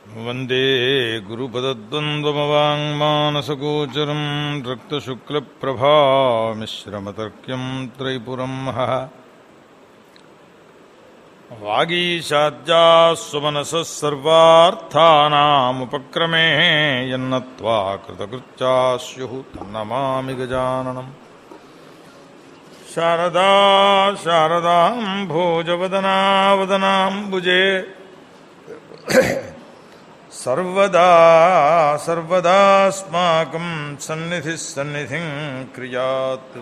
वन्दे गुरुपदद्वन्द्वमवाङ्मानसगोचरम् रक्तशुक्लप्रभामिश्रमतर्क्यम् त्रैपुरम् महः वागीशाद्याः स्वमनसः सर्वार्थानामुपक्रमे यन्नत्वा कृतकृत्याः स्युः तन्नमामि गजाननम् शारदा शारदाम् भोजवदना वदनाम्बुजे सर्वदा सर्वदास्माकं सन्निधिः सन्निधिं क्रियात्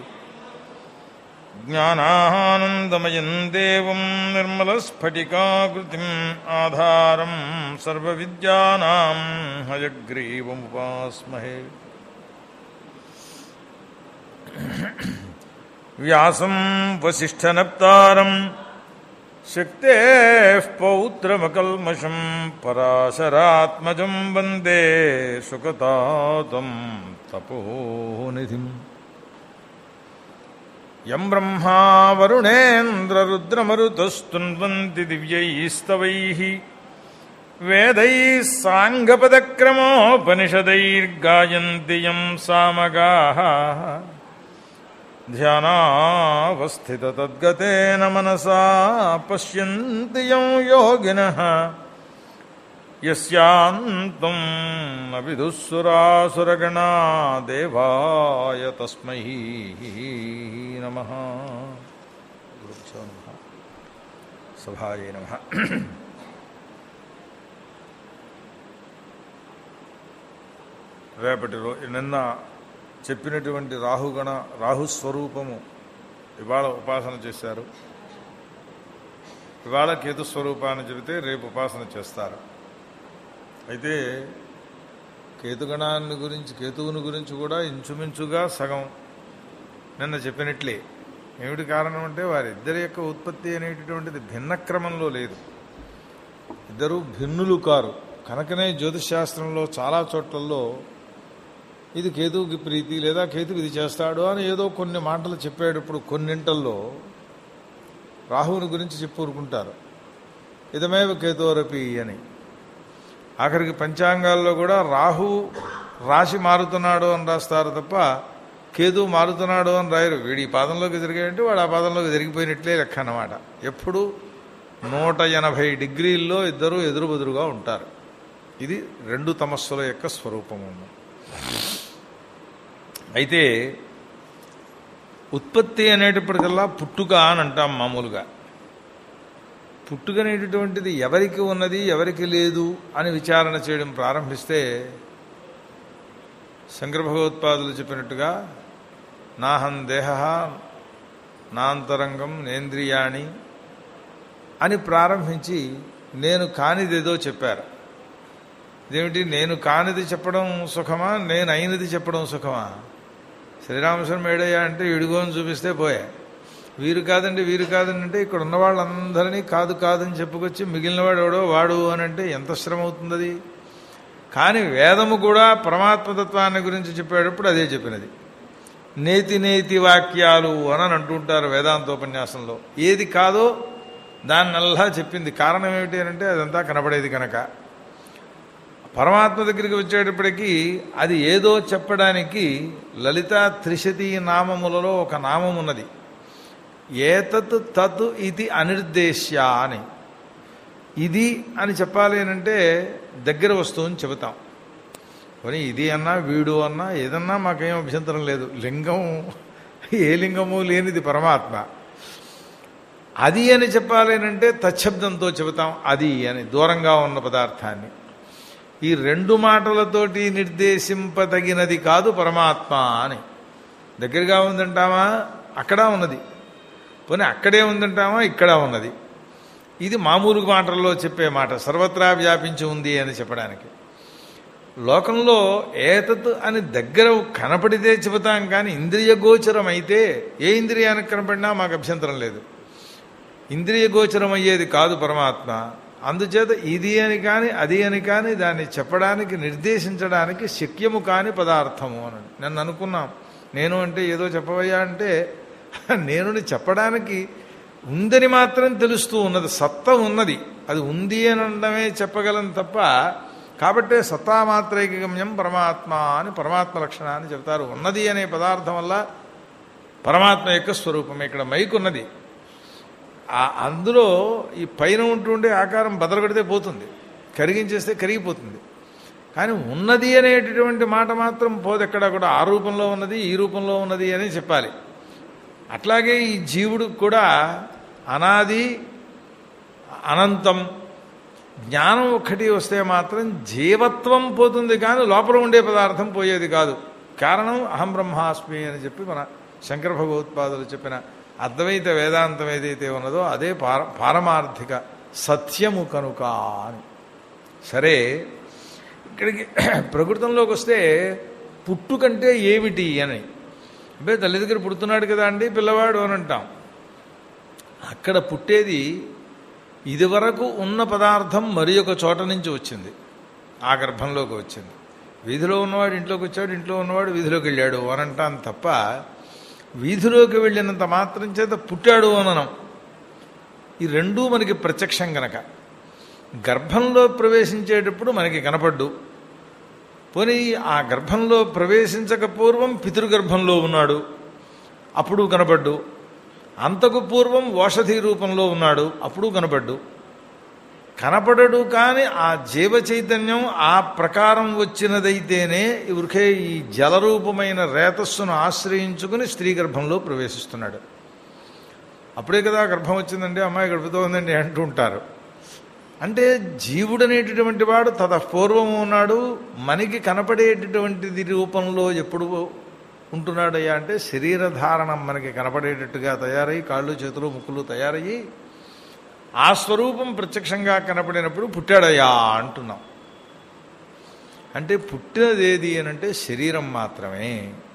ज्ञानानन्दमयं देवं निर्मलस्फटिकाकृतिम् आधारं सर्वविद्यानां हयग्रीवमुपास्महे व्यासं वसिष्ठनप्तारम् शक्तेः पौत्रमकल्मषम् पराशरात्मजम् वन्दे सुकतातम् तपोनिधिम् यम् ब्रह्मा वरुणेन्द्ररुद्रमरुतस्तुन्वन्ति दिव्यैस्तवैः वेदैः साङ्गपदक्रमोपनिषदैर्गायन्ति यम् सामगाः ध्यानावस्थिततद्गतेन मनसा पश्यन्ति यं योगिनः यस्यान्तम् न विदुःसुरासुरगणा देवाय तस्मै नमः गुरुभ्यो नमः सभायै नमः రేపటి రో నిన్న చెప్పినటువంటి రాహుగణ రాహుస్వరూపము ఇవాళ ఉపాసన చేశారు ఇవాళ కేతు స్వరూపాన్ని చెబితే రేపు ఉపాసన చేస్తారు అయితే కేతుగణాన్ని గురించి కేతువుని గురించి కూడా ఇంచుమించుగా సగం నిన్న చెప్పినట్లే ఏమిటి కారణం అంటే వారిద్దరి యొక్క ఉత్పత్తి అనేటటువంటిది భిన్న క్రమంలో లేదు ఇద్దరు భిన్నులు కారు కనుకనే జ్యోతిష్ శాస్త్రంలో చాలా చోట్లలో ఇది కేతువుకి ప్రీతి లేదా కేతువు ఇది చేస్తాడు అని ఏదో కొన్ని మాటలు చెప్పేటప్పుడు కొన్నింటల్లో రాహువుని గురించి చెప్పుకుంటారు ఇదమేవ కేతోరపి అని ఆఖరికి పంచాంగాల్లో కూడా రాహు రాశి మారుతున్నాడు అని రాస్తారు తప్ప కేతు మారుతున్నాడు అని రాయరు వీడి ఈ పాదంలోకి తిరిగాయంటే వాడు ఆ పాదంలోకి తిరిగిపోయినట్లే లెక్క అన్నమాట ఎప్పుడు నూట ఎనభై డిగ్రీల్లో ఇద్దరు ఎదురుబెదురుగా ఉంటారు ఇది రెండు తమస్సుల యొక్క స్వరూపము అయితే ఉత్పత్తి అనేటప్పటికల్లా పుట్టుక అని అంటాం మామూలుగా పుట్టుక అనేటటువంటిది ఎవరికి ఉన్నది ఎవరికి లేదు అని విచారణ చేయడం ప్రారంభిస్తే శంకర భగవత్పాదులు చెప్పినట్టుగా నాహం దేహ నాంతరంగం నేంద్రియాణి అని ప్రారంభించి నేను కానిదేదో చెప్పారు ఇదేమిటి నేను కానిది చెప్పడం సుఖమా నేను అయినది చెప్పడం సుఖమా శ్రీరామస్వామి ఏడయ్యా అంటే ఇడుగోని చూపిస్తే పోయా వీరు కాదండి వీరు కాదండి అంటే ఇక్కడ ఉన్న వాళ్ళందరినీ కాదు కాదని చెప్పుకొచ్చి మిగిలిన వాడు ఎవడో వాడు అని అంటే ఎంత శ్రమ అవుతుంది అది కానీ వేదము కూడా పరమాత్మతత్వాన్ని గురించి చెప్పేటప్పుడు అదే చెప్పినది నేతి నేతి వాక్యాలు అని అంటుంటారు వేదాంతోపన్యాసంలో ఏది కాదో దాన్నల్లా చెప్పింది కారణం ఏమిటి అంటే అదంతా కనబడేది కనుక పరమాత్మ దగ్గరికి వచ్చేటప్పటికీ అది ఏదో చెప్పడానికి లలిత త్రిశతి నామములలో ఒక నామం ఉన్నది ఏతత్ తత్ ఇది అనిర్దేశ్య అని ఇది అని చెప్పాలి అంటే దగ్గర వస్తువుని చెబుతాం కానీ ఇది అన్నా వీడు అన్నా ఏదన్నా మాకేం అభ్యంతరం లేదు లింగం ఏ లింగము లేనిది పరమాత్మ అది అని చెప్పాలి అంటే తచ్చబ్దంతో చెబుతాం అది అని దూరంగా ఉన్న పదార్థాన్ని ఈ రెండు మాటలతోటి నిర్దేశింపదగినది కాదు పరమాత్మ అని దగ్గరగా ఉందంటామా అక్కడ ఉన్నది పోనీ అక్కడే ఉందంటామా ఇక్కడ ఉన్నది ఇది మామూలు మాటల్లో చెప్పే మాట సర్వత్రా వ్యాపించి ఉంది అని చెప్పడానికి లోకంలో ఏతత్ అని దగ్గర కనపడితే చెబుతాం కానీ ఇంద్రియ గోచరం అయితే ఏ ఇంద్రియానికి కనపడినా మాకు అభ్యంతరం లేదు ఇంద్రియ గోచరం అయ్యేది కాదు పరమాత్మ అందుచేత ఇది అని కానీ అది అని కానీ దాన్ని చెప్పడానికి నిర్దేశించడానికి శక్యము కాని పదార్థము అని నన్ను అనుకున్నాం నేను అంటే ఏదో చెప్పవయ్యా అంటే నేనుని చెప్పడానికి ఉందని మాత్రం తెలుస్తూ ఉన్నది సత్త ఉన్నది అది ఉంది అని అనడమే చెప్పగలం తప్ప కాబట్టే సత్తామాత్రైకగమ్యం పరమాత్మ అని పరమాత్మ లక్షణాన్ని చెప్తారు ఉన్నది అనే పదార్థం వల్ల పరమాత్మ యొక్క స్వరూపం ఇక్కడ మైక్ ఉన్నది ఆ అందులో ఈ పైన ఉంటుండే ఆకారం బదలగొడితే పోతుంది కరిగించేస్తే కరిగిపోతుంది కానీ ఉన్నది అనేటటువంటి మాట మాత్రం పోదు ఎక్కడ కూడా ఆ రూపంలో ఉన్నది ఈ రూపంలో ఉన్నది అని చెప్పాలి అట్లాగే ఈ జీవుడు కూడా అనాది అనంతం జ్ఞానం ఒక్కటి వస్తే మాత్రం జీవత్వం పోతుంది కానీ లోపల ఉండే పదార్థం పోయేది కాదు కారణం అహం బ్రహ్మాస్మి అని చెప్పి మన శంకర భగవత్పాదులు చెప్పిన అద్వైత వేదాంతం ఏదైతే ఉన్నదో అదే పార పారమార్థిక సత్యము కనుక అని సరే ఇక్కడికి ప్రకృతంలోకి వస్తే పుట్టుకంటే ఏమిటి అని అంటే తల్లి దగ్గర పుడుతున్నాడు కదా అండి పిల్లవాడు అని అంటాం అక్కడ పుట్టేది ఇదివరకు ఉన్న పదార్థం మరి ఒక చోట నుంచి వచ్చింది ఆ గర్భంలోకి వచ్చింది వీధిలో ఉన్నవాడు ఇంట్లోకి వచ్చాడు ఇంట్లో ఉన్నవాడు వీధిలోకి వెళ్ళాడు అని అంటాం తప్ప వీధిలోకి వెళ్ళినంత మాత్రం చేత పుట్టాడు అననం ఈ రెండూ మనకి ప్రత్యక్షం గనక గర్భంలో ప్రవేశించేటప్పుడు మనకి కనపడ్డు పోనీ ఆ గర్భంలో ప్రవేశించక పూర్వం పితృగర్భంలో ఉన్నాడు అప్పుడు కనపడ్డు అంతకు పూర్వం ఓషధి రూపంలో ఉన్నాడు అప్పుడు కనపడ్డు కనపడడు కానీ ఆ జీవ చైతన్యం ఆ ప్రకారం వచ్చినదైతేనే ఇవరికే ఈ జలరూపమైన రేతస్సును ఆశ్రయించుకుని స్త్రీ గర్భంలో ప్రవేశిస్తున్నాడు అప్పుడే కదా గర్భం వచ్చిందండి అమ్మాయి గడుపుతూ ఉందండి అంటూ ఉంటారు అంటే జీవుడు అనేటటువంటి వాడు తదపూర్వం ఉన్నాడు మనకి కనపడేటటువంటిది రూపంలో ఎప్పుడు ఉంటున్నాడయ్యా అంటే శరీర ధారణం మనకి కనపడేటట్టుగా తయారై కాళ్ళు చేతులు ముక్కులు తయారయ్యి ఆ స్వరూపం ప్రత్యక్షంగా కనపడినప్పుడు పుట్టాడయ్యా అంటున్నాం అంటే పుట్టినదేది అని అంటే శరీరం మాత్రమే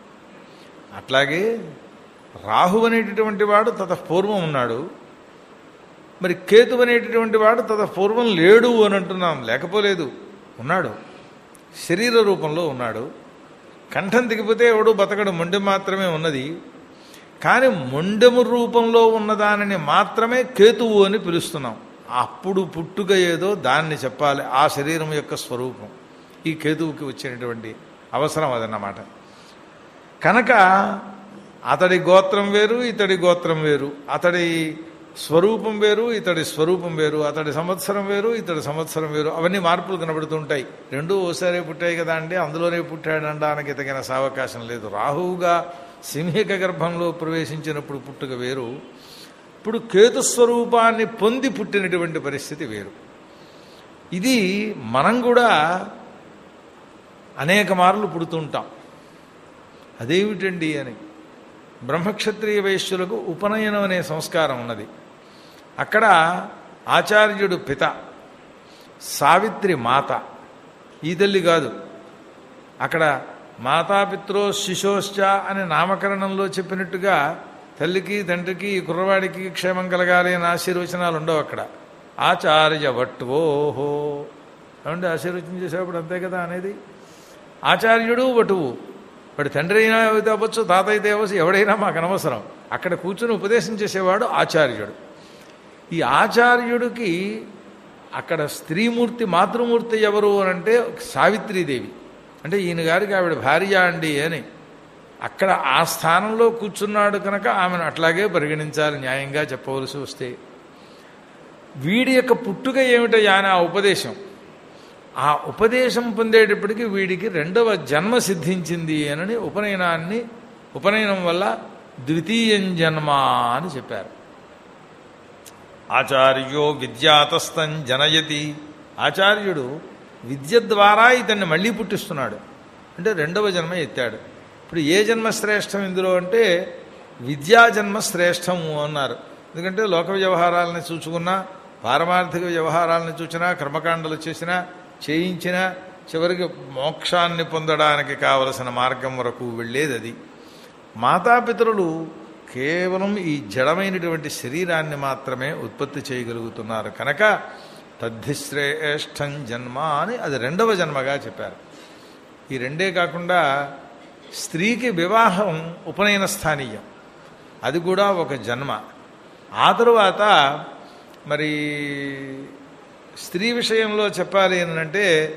అట్లాగే రాహు అనేటటువంటి వాడు తతపూర్వం ఉన్నాడు మరి కేతు అనేటటువంటి వాడు తతపూర్వం లేడు అని అంటున్నాం లేకపోలేదు ఉన్నాడు శరీర రూపంలో ఉన్నాడు కంఠం దిగిపోతే ఎవడు బతకడు మొండెం మాత్రమే ఉన్నది కానీ మొండెము రూపంలో ఉన్నదానిని మాత్రమే కేతువు అని పిలుస్తున్నాం అప్పుడు పుట్టుక ఏదో దాన్ని చెప్పాలి ఆ శరీరం యొక్క స్వరూపం ఈ కేతువుకి వచ్చినటువంటి అవసరం అదన్నమాట కనుక అతడి గోత్రం వేరు ఇతడి గోత్రం వేరు అతడి స్వరూపం వేరు ఇతడి స్వరూపం వేరు అతడి సంవత్సరం వేరు ఇతడి సంవత్సరం వేరు అవన్నీ మార్పులు కనబడుతుంటాయి రెండూ ఓసారి పుట్టాయి కదా అండి అందులోనే పుట్టాడనడానికి తగిన సావకాశం లేదు రాహువుగా సింహిక గర్భంలో ప్రవేశించినప్పుడు పుట్టుక వేరు ఇప్పుడు కేతుస్వరూపాన్ని పొంది పుట్టినటువంటి పరిస్థితి వేరు ఇది మనం కూడా అనేక మార్లు పుడుతుంటాం అదేమిటండి అని బ్రహ్మక్షత్రియ వైశ్యులకు ఉపనయనం అనే సంస్కారం ఉన్నది అక్కడ ఆచార్యుడు పిత సావిత్రి మాత ఈ తల్లి కాదు అక్కడ మాతాపిత్రో శిశోశ్చ అని నామకరణంలో చెప్పినట్టుగా తల్లికి తండ్రికి ఈ కుర్రవాడికి క్షేమం కలగాలి అని ఆశీర్వచనాలు ఉండవు అక్కడ ఆచార్య వటువోహో ఏమంటే ఆశీర్వచనం చేసేటప్పుడు అంతే కదా అనేది ఆచార్యుడు వటువు వాడు తండ్రి అయినా అయితే అవ్వచ్చు తాత అయితే అవ్వచ్చు ఎవడైనా మాకు అనవసరం అక్కడ కూర్చుని ఉపదేశం చేసేవాడు ఆచార్యుడు ఈ ఆచార్యుడికి అక్కడ స్త్రీమూర్తి మాతృమూర్తి ఎవరు అని అంటే సావిత్రీదేవి అంటే ఈయన గారికి ఆవిడ భార్య అండి అని అక్కడ ఆ స్థానంలో కూర్చున్నాడు కనుక ఆమెను అట్లాగే పరిగణించాలి న్యాయంగా చెప్పవలసి వస్తే వీడి యొక్క పుట్టుక ఏమిటయ్యా అని ఆ ఉపదేశం ఆ ఉపదేశం పొందేటప్పటికి వీడికి రెండవ జన్మ సిద్ధించింది అని ఉపనయనాన్ని ఉపనయనం వల్ల ద్వితీయం జన్మ అని చెప్పారు ఆచార్యో విద్యాతస్థం జనయతి ఆచార్యుడు విద్య ద్వారా ఇతన్ని మళ్ళీ పుట్టిస్తున్నాడు అంటే రెండవ జన్మ ఎత్తాడు ఇప్పుడు ఏ జన్మ శ్రేష్టం ఇందులో అంటే విద్యా జన్మ శ్రేష్టము అన్నారు ఎందుకంటే లోక వ్యవహారాలని చూసుకున్నా పారమార్థిక వ్యవహారాలను చూసినా కర్మకాండలు చేసినా చేయించినా చివరికి మోక్షాన్ని పొందడానికి కావలసిన మార్గం వరకు వెళ్ళేది అది మాతాపితరులు కేవలం ఈ జడమైనటువంటి శరీరాన్ని మాత్రమే ఉత్పత్తి చేయగలుగుతున్నారు కనుక తద్ధిశ్రేష్టం జన్మ అని అది రెండవ జన్మగా చెప్పారు ఈ రెండే కాకుండా స్త్రీకి వివాహం ఉపనయన స్థానీయం అది కూడా ఒక జన్మ ఆ తరువాత మరి స్త్రీ విషయంలో చెప్పాలి అంటే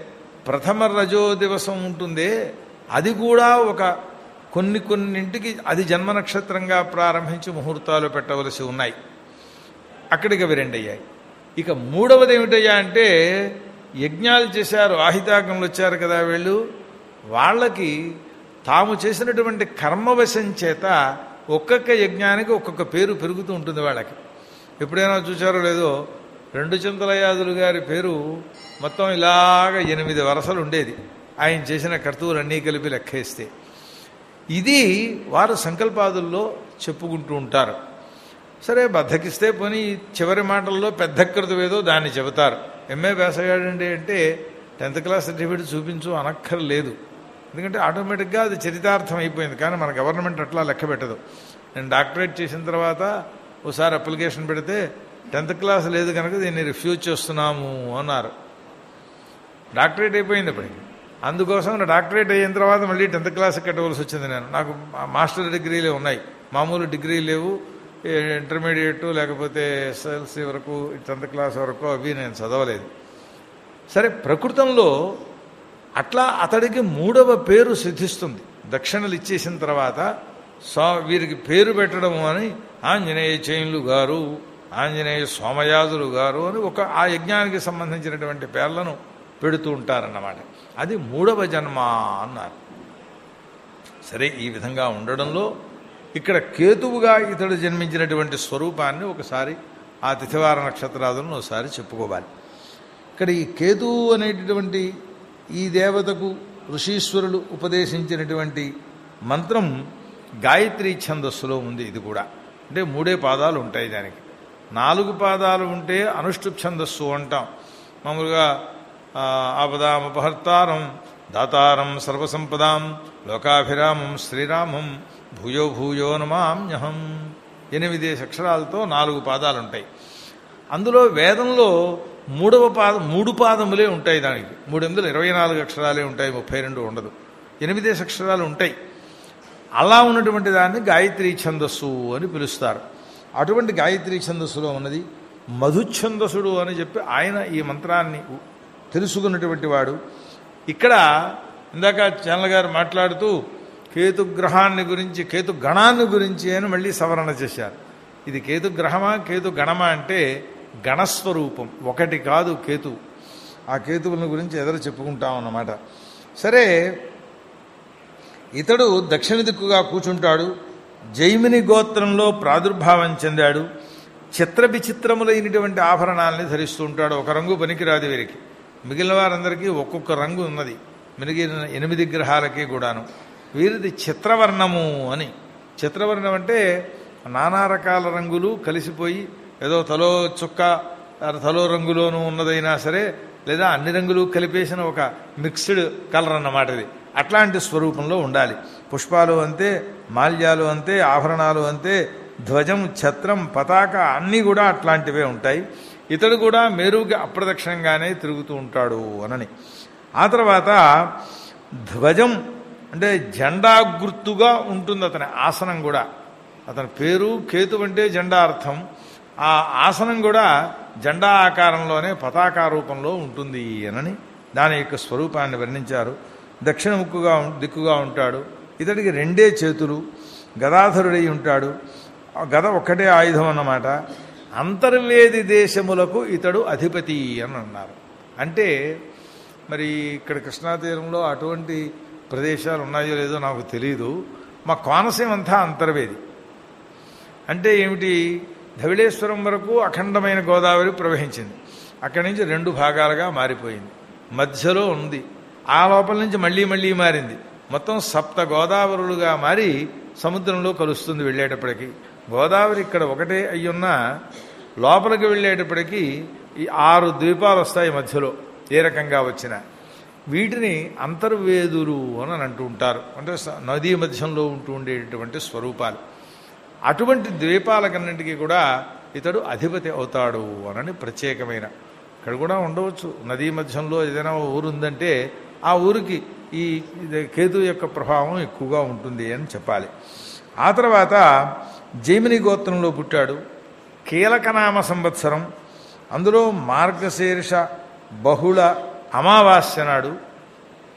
ప్రథమ రజో దివసం ఉంటుందే అది కూడా ఒక కొన్ని కొన్నింటికి అది జన్మ నక్షత్రంగా ప్రారంభించి ముహూర్తాలు పెట్టవలసి ఉన్నాయి అక్కడికి అవి రెండు అయ్యాయి ఇక మూడవది ఏమిటయ్యా అంటే యజ్ఞాలు చేశారు ఆహితాగంలో వచ్చారు కదా వీళ్ళు వాళ్ళకి తాము చేసినటువంటి కర్మవశం చేత ఒక్కొక్క యజ్ఞానికి ఒక్కొక్క పేరు పెరుగుతూ ఉంటుంది వాళ్ళకి ఎప్పుడైనా చూచారో లేదో రెండు చింతలయాదులు గారి పేరు మొత్తం ఇలాగ ఎనిమిది వరసలు ఉండేది ఆయన చేసిన కర్తవులన్నీ కలిపి లెక్కేస్తే ఇది వారు సంకల్పాదుల్లో చెప్పుకుంటూ ఉంటారు సరే బద్దకిస్తే పోనీ చివరి మాటల్లో పెద్దకృతం ఏదో దాన్ని చెబుతారు ఎంఏ వేసగాడండి అంటే టెన్త్ క్లాస్ సర్టిఫికేట్ చూపించు అనక్కర్లేదు ఎందుకంటే ఆటోమేటిక్గా అది చరితార్థం అయిపోయింది కానీ మన గవర్నమెంట్ అట్లా లెక్క పెట్టదు నేను డాక్టరేట్ చేసిన తర్వాత ఒకసారి అప్లికేషన్ పెడితే టెన్త్ క్లాస్ లేదు కనుక దీన్ని రిఫ్యూజ్ చేస్తున్నాము అన్నారు డాక్టరేట్ అయిపోయింది ఇప్పటికి అందుకోసం నా డాక్టరేట్ అయిన తర్వాత మళ్ళీ టెన్త్ క్లాస్ కట్టవలసి వచ్చింది నేను నాకు మా- మాస్టర్ డిగ్రీలే ఉన్నాయి మామూలు డిగ్రీ లేవు ఏ ఇంటర్మీడియట్ లేకపోతే ఎస్ఎల్సి వరకు టెన్త్ క్లాస్ వరకు అవి నేను చదవలేదు సరే ప్రకృతంలో అట్లా అతడికి మూడవ పేరు సిద్ధిస్తుంది దక్షిణలు ఇచ్చేసిన తర్వాత స్వా వీరికి పేరు పెట్టడం అని ఆంజనేయ చైన్లు గారు ఆంజనేయ సోమయాజులు గారు అని ఒక ఆ యజ్ఞానికి సంబంధించినటువంటి పేర్లను పెడుతూ ఉంటారన్నమాట అది మూడవ జన్మ అన్నారు సరే ఈ విధంగా ఉండడంలో ఇక్కడ కేతువుగా ఇతడు జన్మించినటువంటి స్వరూపాన్ని ఒకసారి ఆ తిథివార నక్షత్రాదులను ఒకసారి చెప్పుకోవాలి ఇక్కడ ఈ కేతువు అనేటటువంటి ఈ దేవతకు ఋషీశ్వరులు ఉపదేశించినటువంటి మంత్రం గాయత్రి ఛందస్సులో ఉంది ఇది కూడా అంటే మూడే పాదాలు ఉంటాయి దానికి నాలుగు పాదాలు ఉంటే అనుష్ఠుప్ ఛందస్సు అంటాం మామూలుగా ఆ, ఆపదామపహర్తారం దాతారం సర్వసంపదాం లోకాభిరామం శ్రీరామం భూయో భూయో నమామ్యహం ఎనిమిది అక్షరాలతో నాలుగు పాదాలు ఉంటాయి అందులో వేదంలో మూడవ పాదం మూడు పాదములే ఉంటాయి దానికి మూడు ఎనిమిదిలో ఇరవై నాలుగు అక్షరాలే ఉంటాయి ముప్పై రెండు ఉండదు ఎనిమిదేసి అక్షరాలు ఉంటాయి అలా ఉన్నటువంటి దాన్ని గాయత్రి ఛందస్సు అని పిలుస్తారు అటువంటి గాయత్రి ఛందస్సులో ఉన్నది మధుఛందసుడు అని చెప్పి ఆయన ఈ మంత్రాన్ని తెలుసుకున్నటువంటి వాడు ఇక్కడ ఇందాక చంద్ర గారు మాట్లాడుతూ కేతుగ్రహాన్ని గురించి కేతు గణాన్ని గురించి అని మళ్ళీ సవరణ చేశారు ఇది కేతుగ్రహమా కేతు గణమా అంటే గణస్వరూపం ఒకటి కాదు కేతు ఆ కేతువుల గురించి ఎదురు చెప్పుకుంటాం అన్నమాట సరే ఇతడు దక్షిణ దిక్కుగా కూర్చుంటాడు జైమిని గోత్రంలో ప్రాదుర్భావం చెందాడు చిత్ర విచిత్రములైనటువంటి ఆభరణాలని ధరిస్తూ ఉంటాడు ఒక రంగు పనికిరాదు వీరికి మిగిలిన వారందరికీ ఒక్కొక్క రంగు ఉన్నది మిగిలిన ఎనిమిది గ్రహాలకి కూడాను వీరిది చిత్రవర్ణము అని చిత్రవర్ణం అంటే నానా రకాల రంగులు కలిసిపోయి ఏదో తలో చుక్క తలో రంగులోనూ ఉన్నదైనా సరే లేదా అన్ని రంగులు కలిపేసిన ఒక మిక్స్డ్ కలర్ అన్నమాట ఇది అట్లాంటి స్వరూపంలో ఉండాలి పుష్పాలు అంతే మాల్యాలు అంతే ఆభరణాలు అంతే ధ్వజం ఛత్రం పతాక అన్నీ కూడా అట్లాంటివే ఉంటాయి ఇతడు కూడా మేరుగా అప్రదక్షిణంగానే తిరుగుతూ ఉంటాడు అనని ఆ తర్వాత ధ్వజం అంటే జెండా గుర్తుగా ఉంటుంది అతని ఆసనం కూడా అతని పేరు కేతు అంటే జెండా అర్థం ఆ ఆసనం కూడా జెండా ఆకారంలోనే పతాకా రూపంలో ఉంటుంది అనని దాని యొక్క స్వరూపాన్ని వర్ణించారు దక్షిణ ముక్కుగా ఉం- దిక్కుగా ఉంటాడు ఇతడికి రెండే చేతులు గదాధరుడై ఉంటాడు ఆ గద ఒక్కటే ఆయుధం అన్నమాట అంతర్వేది దేశములకు ఇతడు అధిపతి అని అన్నారు అంటే మరి ఇక్కడ కృష్ణా తీరంలో అటువంటి ప్రదేశాలు ఉన్నాయో లేదో నాకు తెలియదు మా కోనసీమ అంతా అంతర్వేది అంటే ఏమిటి ధవిళేశ్వరం వరకు అఖండమైన గోదావరి ప్రవహించింది అక్కడి నుంచి రెండు భాగాలుగా మారిపోయింది మధ్యలో ఉంది ఆ లోపల నుంచి మళ్ళీ మళ్ళీ మారింది మొత్తం సప్త గోదావరులుగా మారి సముద్రంలో కలుస్తుంది వెళ్ళేటప్పటికి గోదావరి ఇక్కడ ఒకటే అయ్యున్నా లోపలికి వెళ్ళేటప్పటికి ఈ ఆరు ద్వీపాలు వస్తాయి మధ్యలో ఏ రకంగా వచ్చినా వీటిని అంతర్వేదులు అని అంటూ ఉంటారు అంటే స- నదీ మధ్యంలో ఉంటూ ఉండేటటువంటి స్వరూపాలు అటువంటి ద్వీపాలకన్నింటికి కూడా ఇతడు అధిపతి అవుతాడు అనని ప్రత్యేకమైన ఇక్కడ కూడా ఉండవచ్చు నదీ మధ్యంలో ఏదైనా ఊరు ఉందంటే ఆ ఊరికి ఈ ఇది కేతు యొక్క ప్రభావం ఎక్కువగా ఉంటుంది అని చెప్పాలి ఆ తర్వాత జైమిని గోత్రంలో పుట్టాడు కీలకనామ సంవత్సరం అందులో మార్గశీర్ష బహుళ అమావాస్య నాడు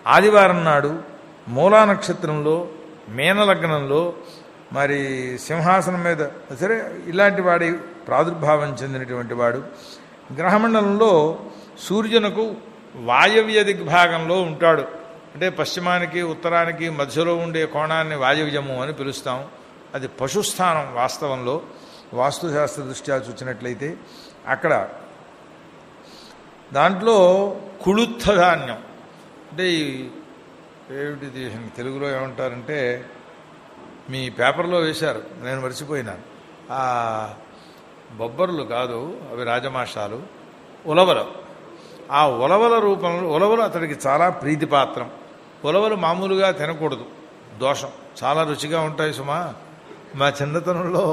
ఆదివారం నాడు మూలా నక్షత్రంలో మీనలగ్నంలో మరి సింహాసనం మీద సరే ఇలాంటి వాడి ప్రాదుర్భావం చెందినటువంటి వాడు గ్రహమండలంలో సూర్యునకు వాయవ్య దిగ్భాగంలో ఉంటాడు అంటే పశ్చిమానికి ఉత్తరానికి మధ్యలో ఉండే కోణాన్ని వాయవ్యము అని పిలుస్తాం అది పశుస్థానం వాస్తవంలో వాస్తుశాస్త్ర దృష్ట్యా చూసినట్లయితే అక్కడ దాంట్లో కుళుత్థ ధాన్యం అంటే ఈ ఏమిటిది తెలుగులో ఏమంటారంటే మీ పేపర్లో వేశారు నేను మర్చిపోయినాను ఆ బొబ్బర్లు కాదు అవి రాజమాషాలు ఉలవలు ఆ ఉలవల రూపంలో ఉలవలు అతడికి చాలా ప్రీతిపాత్రం ఉలవలు మామూలుగా తినకూడదు దోషం చాలా రుచిగా ఉంటాయి సుమా మా చిన్నతనంలో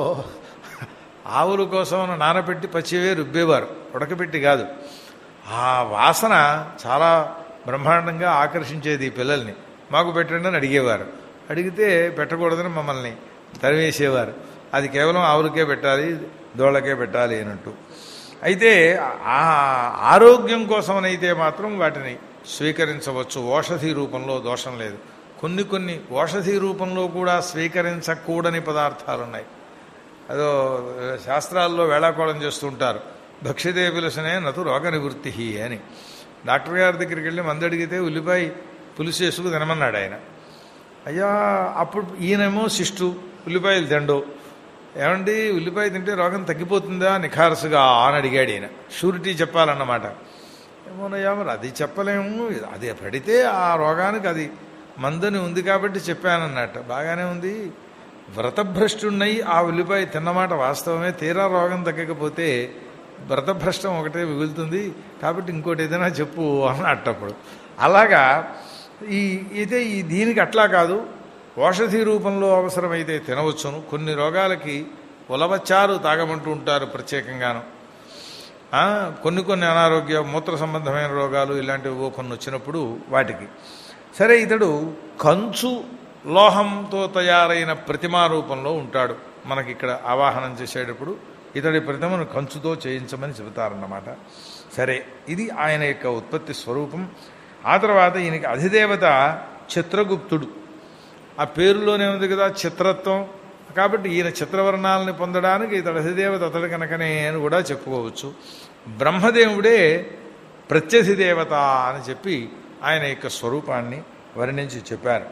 ఆవుల కోసం నానబెట్టి పచ్చివే రుబ్బేవారు ఉడకబెట్టి కాదు ఆ వాసన చాలా బ్రహ్మాండంగా ఆకర్షించేది ఈ పిల్లల్ని మాకు పెట్టండి అని అడిగేవారు అడిగితే పెట్టకూడదని మమ్మల్ని తరివేసేవారు అది కేవలం ఆవులకే పెట్టాలి దోళ్ళకే పెట్టాలి అన్నట్టు అయితే ఆ ఆరోగ్యం కోసమనైతే మాత్రం వాటిని స్వీకరించవచ్చు ఓషధి రూపంలో దోషం లేదు కొన్ని కొన్ని ఓషధి రూపంలో కూడా స్వీకరించకూడని పదార్థాలు ఉన్నాయి అదో శాస్త్రాల్లో వేళాకోళం చేస్తుంటారు భక్ష్యదే పిలసనే నతు రోగ నివృత్తి అని డాక్టర్ గారి దగ్గరికి వెళ్ళి మందు అడిగితే ఉల్లిపాయ పులుసు వేసుకు తినమన్నాడు ఆయన అయ్యా అప్పుడు ఈయనేమో శిష్టు ఉల్లిపాయలు తిండు ఏమండి ఉల్లిపాయ తింటే రోగం తగ్గిపోతుందా నిఖారసుగా అని అడిగాడు ఈయన షూరిటీ చెప్పాలన్నమాట ఏమోనయ్యా మరి అది చెప్పలేము అది పడితే ఆ రోగానికి అది మందని ఉంది కాబట్టి చెప్పానన్నట్టు బాగానే ఉంది వ్రతభ్రష్టున్నయి ఆ ఉల్లిపాయ తిన్నమాట వాస్తవమే తీరా రోగం తగ్గకపోతే వ్రతభ్రష్టం ఒకటే మిగులుతుంది కాబట్టి ఇంకోటి ఏదైనా చెప్పు అన్నట్టప్పుడు అలాగా ఈ అయితే ఈ దీనికి అట్లా కాదు ఓషధి రూపంలో అవసరమైతే తినవచ్చును కొన్ని రోగాలకి ఉలవచారు తాగమంటూ ఉంటారు ప్రత్యేకంగాను ఆ, కొన్ని కొన్ని అనారోగ్య మూత్ర సంబంధమైన రోగాలు ఇలాంటివి కొన్ని వచ్చినప్పుడు వాటికి సరే ఇతడు కంచు లోహంతో తయారైన ప్రతిమా రూపంలో ఉంటాడు మనకి ఇక్కడ ఆవాహనం చేసేటప్పుడు ఇతడి ప్రతిమను కంచుతో చేయించమని చెబుతారన్నమాట సరే ఇది ఆయన యొక్క ఉత్పత్తి స్వరూపం ఆ తర్వాత ఈయనకి అధిదేవత చిత్రగుప్తుడు ఆ పేరులోనే ఉంది కదా చిత్రత్వం కాబట్టి ఈయన చిత్రవర్ణాలని పొందడానికి ఇతడు అధిదేవత అతడు కనుకనే అని కూడా చెప్పుకోవచ్చు బ్రహ్మదేవుడే ప్రత్యధిదేవత అని చెప్పి ఆయన యొక్క స్వరూపాన్ని వర్ణించి చెప్పారు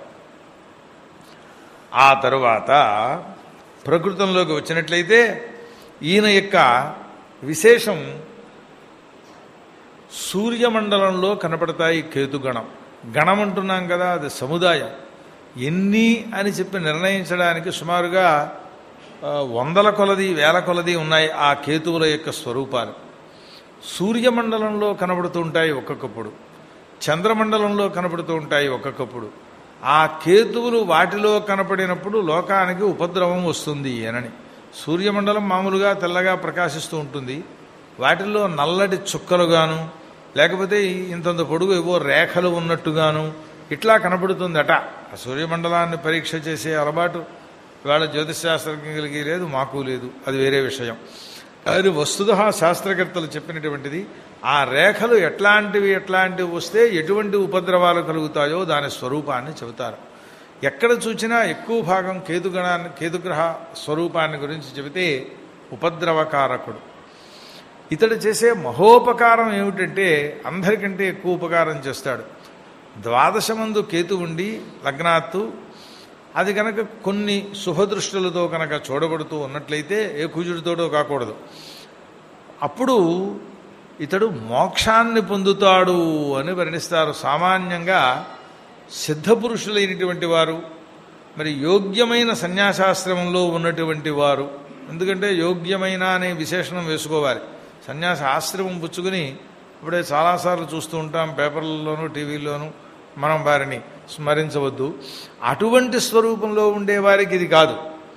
ఆ తరువాత ప్రకృతంలోకి వచ్చినట్లయితే ఈయన యొక్క విశేషం సూర్యమండలంలో కనపడతాయి కేతుగణం గణం అంటున్నాం కదా అది సముదాయం ఎన్ని అని చెప్పి నిర్ణయించడానికి సుమారుగా ఆ, వందల కొలది వేల కొలది ఉన్నాయి ఆ కేతువుల యొక్క స్వరూపాలు సూర్యమండలంలో కనబడుతూ ఉంటాయి ఒక్కొక్కప్పుడు చంద్రమండలంలో కనబడుతూ ఉంటాయి ఒక్కొక్కప్పుడు ఆ కేతువులు వాటిలో కనపడినప్పుడు లోకానికి ఉపద్రవం వస్తుంది అనని సూర్యమండలం మామూలుగా తెల్లగా ప్రకాశిస్తూ ఉంటుంది వాటిల్లో నల్లటి చుక్కలుగాను లేకపోతే ఇంతంత పొడుగు ఏవో రేఖలు ఉన్నట్టుగాను ఇట్లా కనబడుతుందట ఆ సూర్యమండలాన్ని పరీక్ష చేసే అలవాటు ఇవాళ జ్యోతిశాస్త్రజ్ఞులకి లేదు మాకు లేదు అది వేరే విషయం అది వస్తుత శాస్త్రకర్తలు చెప్పినటువంటిది ఆ రేఖలు ఎట్లాంటివి ఎట్లాంటివి వస్తే ఎటువంటి ఉపద్రవాలు కలుగుతాయో దాని స్వరూపాన్ని చెబుతారు ఎక్కడ చూసినా ఎక్కువ భాగం కేతుగణాన్ని కేతుగ్రహ స్వరూపాన్ని గురించి చెబితే ఉపద్రవకారకుడు ఇతడు చేసే మహోపకారం ఏమిటంటే అందరికంటే ఎక్కువ ఉపకారం చేస్తాడు ద్వాదశమందు కేతు ఉండి లగ్నాత్తు అది కనుక కొన్ని శుభదృష్టులతో కనుక చూడబడుతూ ఉన్నట్లయితే ఏ కుజుడితోడో కాకూడదు అప్పుడు ఇతడు మోక్షాన్ని పొందుతాడు అని వర్ణిస్తారు సామాన్యంగా సిద్ధపురుషులైనటువంటి వారు మరి యోగ్యమైన సన్యాసాశ్రమంలో ఉన్నటువంటి వారు ఎందుకంటే యోగ్యమైన అనే విశేషణం వేసుకోవాలి సన్యాస ఆశ్రమం పుచ్చుకుని ఇప్పుడే చాలాసార్లు చూస్తూ ఉంటాం పేపర్లలోనూ టీవీల్లోనూ మనం వారిని స్మరించవద్దు అటువంటి స్వరూపంలో ఉండేవారికి ఇది కాదు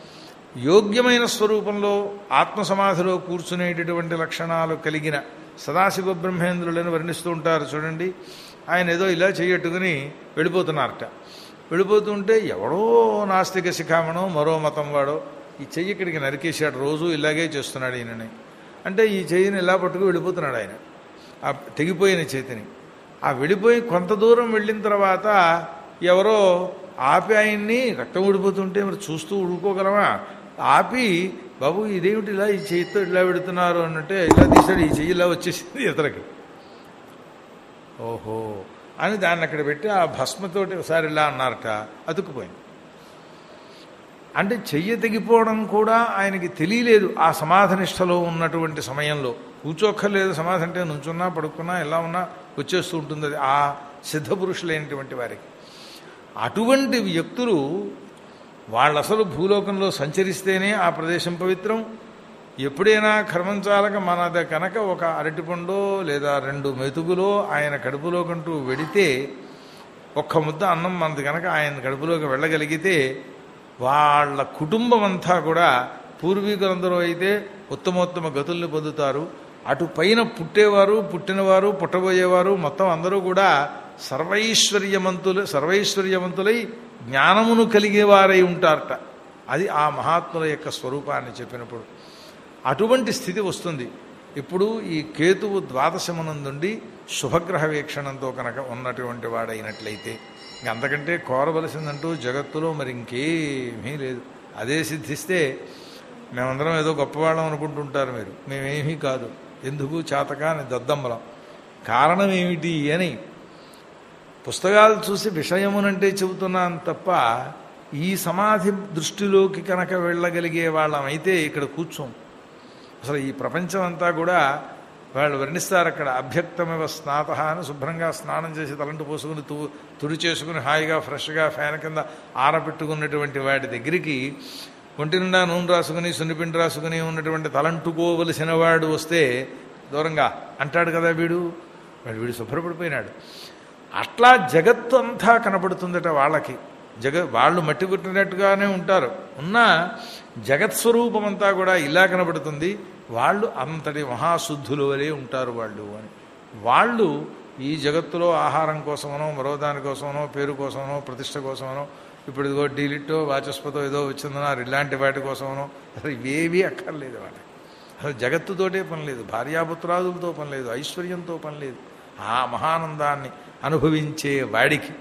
యోగ్యమైన స్వరూపంలో ఆత్మసమాధిలో కూర్చునేటటువంటి లక్షణాలు కలిగిన సదాశివ బ్రహ్మేంద్రులను వర్ణిస్తూ ఉంటారు చూడండి ఆయన ఏదో ఇలా చెయ్యట్టుకుని వెళ్ళిపోతున్నారట వెళ్ళిపోతుంటే ఎవడో నాస్తిక శిఖామణో మరో మతం వాడో ఈ చెయ్యి ఇక్కడికి నరికేశాడు రోజు ఇలాగే చేస్తున్నాడు ఈయనని అంటే ఈ చెయ్యిని ఇలా పట్టుకు వెళ్ళిపోతున్నాడు ఆయన ఆ తెగిపోయిన చేతిని ఆ వెళ్ళిపోయి కొంత దూరం వెళ్ళిన తర్వాత ఎవరో ఆపి ఆయన్ని రక్తం ఊడిపోతుంటే మరి చూస్తూ ఊడుకోగలమా ఆపి బాబు ఇదేమిటి ఇలా ఈ చేయితో ఇలా పెడుతున్నారు అన్నట్టే ఇలా తీసాడు ఈ చెయ్యి ఇలా వచ్చేసింది ఇతరకి ఓహో అని దాన్ని అక్కడ పెట్టి ఆ భస్మతోటి ఒకసారి ఇలా అన్నారట అతుక్కుపోయింది అంటే చెయ్యి తెగిపోవడం కూడా ఆయనకి తెలియలేదు ఆ సమాధనిష్టలో ఉన్నటువంటి సమయంలో కూర్చోక్కర్లేదు సమాధి అంటే నుంచున్నా పడుకున్నా ఎలా ఉన్నా వచ్చేస్తూ ఉంటుంది అది ఆ సిద్ధపురుషులైనటువంటి వారికి అటువంటి వ్యక్తులు వాళ్ళు అసలు భూలోకంలో సంచరిస్తేనే ఆ ప్రదేశం పవిత్రం ఎప్పుడైనా కర్మంచాలక మనద కనుక ఒక అరటిపండో లేదా రెండు మెతుకులో ఆయన కడుపులోకంటూ వెడితే ఒక్క ముద్ద అన్నం మనది కనుక ఆయన కడుపులోకి వెళ్ళగలిగితే వాళ్ళ కుటుంబం అంతా కూడా పూర్వీకులందరూ అయితే ఉత్తమోత్తమ గతుల్ని పొందుతారు అటు పైన పుట్టేవారు పుట్టినవారు పుట్టబోయేవారు మొత్తం అందరూ కూడా సర్వైశ్వర్యవంతులు సర్వైశ్వర్యవంతులై జ్ఞానమును కలిగేవారై ఉంటారట అది ఆ మహాత్ముల యొక్క స్వరూపాన్ని చెప్పినప్పుడు అటువంటి స్థితి వస్తుంది ఇప్పుడు ఈ కేతువు ద్వాదశమునందుండి శుభగ్రహ వీక్షణంతో కనుక ఉన్నటువంటి వాడైనట్లయితే ఇంక అంతకంటే కోరవలసిందంటూ జగత్తులో మరి ఇంకేమీ లేదు అదే సిద్ధిస్తే మేమందరం ఏదో గొప్పవాళ్ళం అనుకుంటుంటారు మీరు మేమేమీ కాదు ఎందుకు చాతకాని దద్దమ్మలం కారణం ఏమిటి అని పుస్తకాలు చూసి విషయమునంటే చెబుతున్నాను తప్ప ఈ సమాధి దృష్టిలోకి కనుక వెళ్ళగలిగే వాళ్ళమైతే ఇక్కడ కూర్చోం అసలు ఈ ప్రపంచం అంతా కూడా వాళ్ళు వర్ణిస్తారు అక్కడ అభ్యక్తమివ స్నాత అని శుభ్రంగా స్నానం చేసి తలంటు పోసుకుని తు తుడి చేసుకుని హాయిగా ఫ్రెష్గా ఫ్యాన్ కింద ఆరబెట్టుకున్నటువంటి వాడి దగ్గరికి ఒంటి నిండా నూనె రాసుకుని సున్నిపిండి రాసుకుని ఉన్నటువంటి తలంటుకోవలసిన వాడు వస్తే దూరంగా అంటాడు కదా వీడు వాడు వీడు శుభ్రపడిపోయినాడు అట్లా జగత్తు అంతా కనబడుతుందట వాళ్ళకి జగ వాళ్ళు మట్టి కొట్టినట్టుగానే ఉంటారు ఉన్న జగత్స్వరూపం అంతా కూడా ఇలా కనబడుతుంది వాళ్ళు అంతటి మహాశుద్ధులు వలె ఉంటారు వాళ్ళు అని వాళ్ళు ఈ జగత్తులో ఆహారం కోసమనో మరో దానికోసమనో పేరు కోసమనో ప్రతిష్ట కోసమనో ఇప్పుడు ఇదిగో డీలిట్టో వాచస్పతో ఏదో వచ్చిందన్నారు ఇలాంటి వాటి కోసమనో అసలు ఇవేవీ అక్కర్లేదు వాళ్ళకి అసలు జగత్తుతోటే పని లేదు భార్యాపుత్రాదులతో పని లేదు ఐశ్వర్యంతో పని లేదు ఆ మహానందాన్ని అనుభవించే వాడికి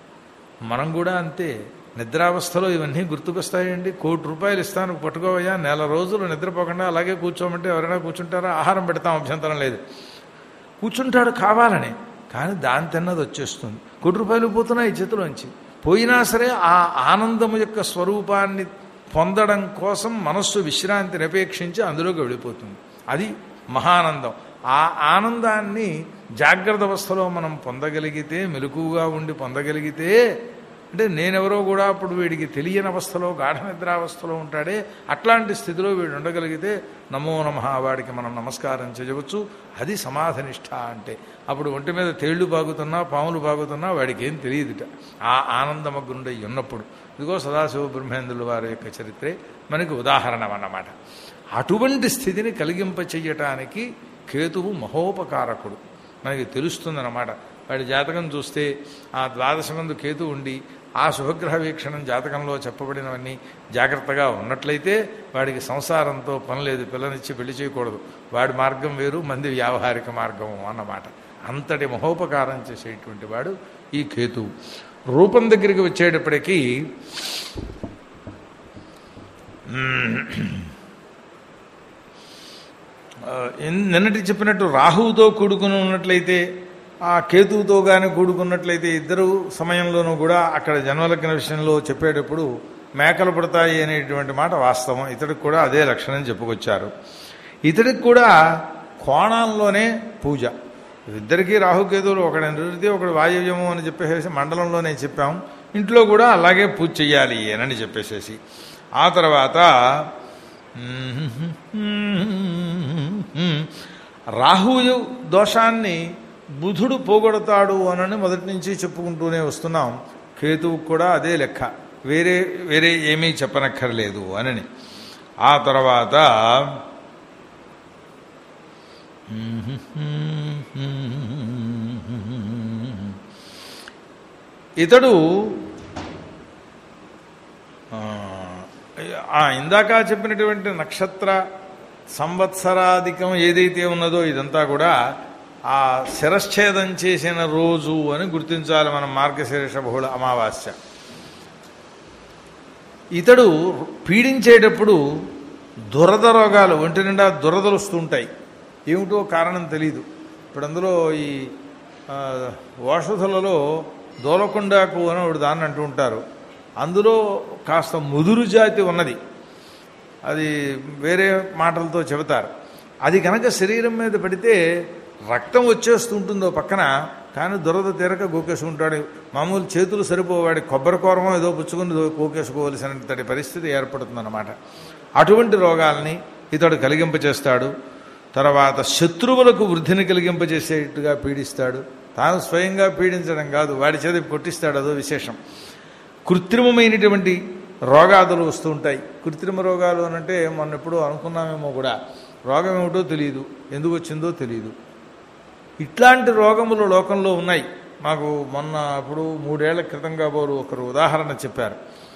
మనం కూడా అంతే నిద్రావస్థలో ఇవన్నీ గుర్తుకొస్తాయండి కోటి రూపాయలు ఇస్తాను పట్టుకోవయ్యా నెల రోజులు నిద్రపోకుండా అలాగే కూర్చోమంటే ఎవరైనా కూర్చుంటారా ఆహారం పెడతాం అభ్యంతరం లేదు కూర్చుంటాడు కావాలని కానీ దాని తిన్నది వచ్చేస్తుంది కోటి రూపాయలు పోతున్నాయి చేతిలోంచి పోయినా సరే ఆ ఆనందము యొక్క స్వరూపాన్ని పొందడం కోసం మనస్సు విశ్రాంతిని అపేక్షించి అందులోకి వెళ్ళిపోతుంది అది మహానందం ఆ ఆనందాన్ని జాగ్రత్త అవస్థలో మనం పొందగలిగితే మెలకుగా ఉండి పొందగలిగితే అంటే నేనెవరో కూడా అప్పుడు వీడికి తెలియని అవస్థలో గాఢ నిద్రావస్థలో ఉంటాడే అట్లాంటి స్థితిలో వీడు ఉండగలిగితే నమో నమ వాడికి మనం నమస్కారం చేయవచ్చు అది సమాధనిష్ట అంటే అప్పుడు ఒంటి మీద తేళ్లు బాగుతున్నా పాములు బాగుతున్నా వాడికి ఏం తెలియదుట ఆ ఆనందమగ్నుడై ఉన్నప్పుడు ఇదిగో సదాశివ బ్రహ్మేంద్రుల వారి యొక్క చరిత్రే మనకి ఉదాహరణ అన్నమాట అటువంటి స్థితిని కలిగింప చెయ్యటానికి కేతువు మహోపకారకుడు మనకి తెలుస్తుందన్నమాట వాడి జాతకం చూస్తే ఆ ద్వాదశమందు కేతు ఉండి ఆ శుభగ్రహ వీక్షణం జాతకంలో చెప్పబడినవన్నీ జాగ్రత్తగా ఉన్నట్లయితే వాడికి సంసారంతో పని లేదు పిల్లనిచ్చి పెళ్లి చేయకూడదు వాడి మార్గం వేరు మంది వ్యావహారిక మార్గం అన్నమాట అంతటి మహోపకారం చేసేటువంటి వాడు ఈ కేతువు రూపం దగ్గరికి వచ్చేటప్పటికీ ఆ, ఎన్- నిన్నటి చెప్పినట్టు రాహువుతో కూడుకుని ఉన్నట్లయితే ఆ కేతువుతో కానీ కూడుకున్నట్లయితే ఇద్దరు సమయంలోనూ కూడా అక్కడ జన్మలగ్న విషయంలో చెప్పేటప్పుడు మేకలు పడతాయి అనేటువంటి మాట వాస్తవం ఇతడికి కూడా అదే లక్షణం చెప్పుకొచ్చారు ఇతడికి కూడా కోణంలోనే పూజ ఇద్దరికీ రాహుకేతువులు ఒకటి నిరుతి ఒకటి వాయువ్యము అని చెప్పేసి మండలంలోనే చెప్పాం ఇంట్లో కూడా అలాగే పూజ చెయ్యాలి అని చెప్పేసేసి ఆ తర్వాత రాహువు దోషాన్ని బుధుడు పోగొడతాడు అనని మొదటి నుంచి చెప్పుకుంటూనే వస్తున్నాం కేతువు కూడా అదే లెక్క వేరే వేరే ఏమీ చెప్పనక్కర్లేదు అనని ఆ తర్వాత ఇతడు ఆ, ఆ ఇందాక చెప్పినటువంటి నక్షత్ర సంవత్సరాధికం ఏదైతే ఉన్నదో ఇదంతా కూడా ఆ శిరశ్ఛేదం చేసిన రోజు అని గుర్తించాలి మనం మార్గశీర్ష బహుళ అమావాస్య ఇతడు పీడించేటప్పుడు దురద రోగాలు ఒంటి నిండా దురదలు వస్తుంటాయి ఏమిటో కారణం తెలియదు ఇప్పుడు అందులో ఈ ఆ, ఓషధులలో దోలకొండాకు అని ఒకటి దాన్ని అంటూ ఉంటారు అందులో కాస్త ముదురు జాతి ఉన్నది అది వేరే మాటలతో చెబుతారు అది కనుక శరీరం మీద పడితే రక్తం వచ్చేస్తుంటుందో పక్కన కానీ దురద తీరక గోకేసుకుంటాడు మామూలు చేతులు సరిపోవాడి కొబ్బరి కూరమో ఏదో పుచ్చుకుని దో- గోకేసుకోవలసినంతటి పరిస్థితి ఏర్పడుతుందన్నమాట అటువంటి రోగాల్ని ఇతడు కలిగింపచేస్తాడు తర్వాత శత్రువులకు వృద్ధిని కలిగింపజేసేట్టుగా పీడిస్తాడు తాను స్వయంగా పీడించడం కాదు వాడి చేత కొట్టిస్తాడు అదో విశేషం కృత్రిమమైనటువంటి రోగాదులు వస్తూ ఉంటాయి కృత్రిమ రోగాలు అని అంటే మొన్న ఎప్పుడూ అనుకున్నామేమో కూడా రోగం ఏమిటో తెలియదు ఎందుకు వచ్చిందో తెలియదు ఇట్లాంటి రోగములు లోకంలో ఉన్నాయి మాకు మొన్న అప్పుడు మూడేళ్ల క్రితం కాబోలు ఒకరు ఉదాహరణ చెప్పారు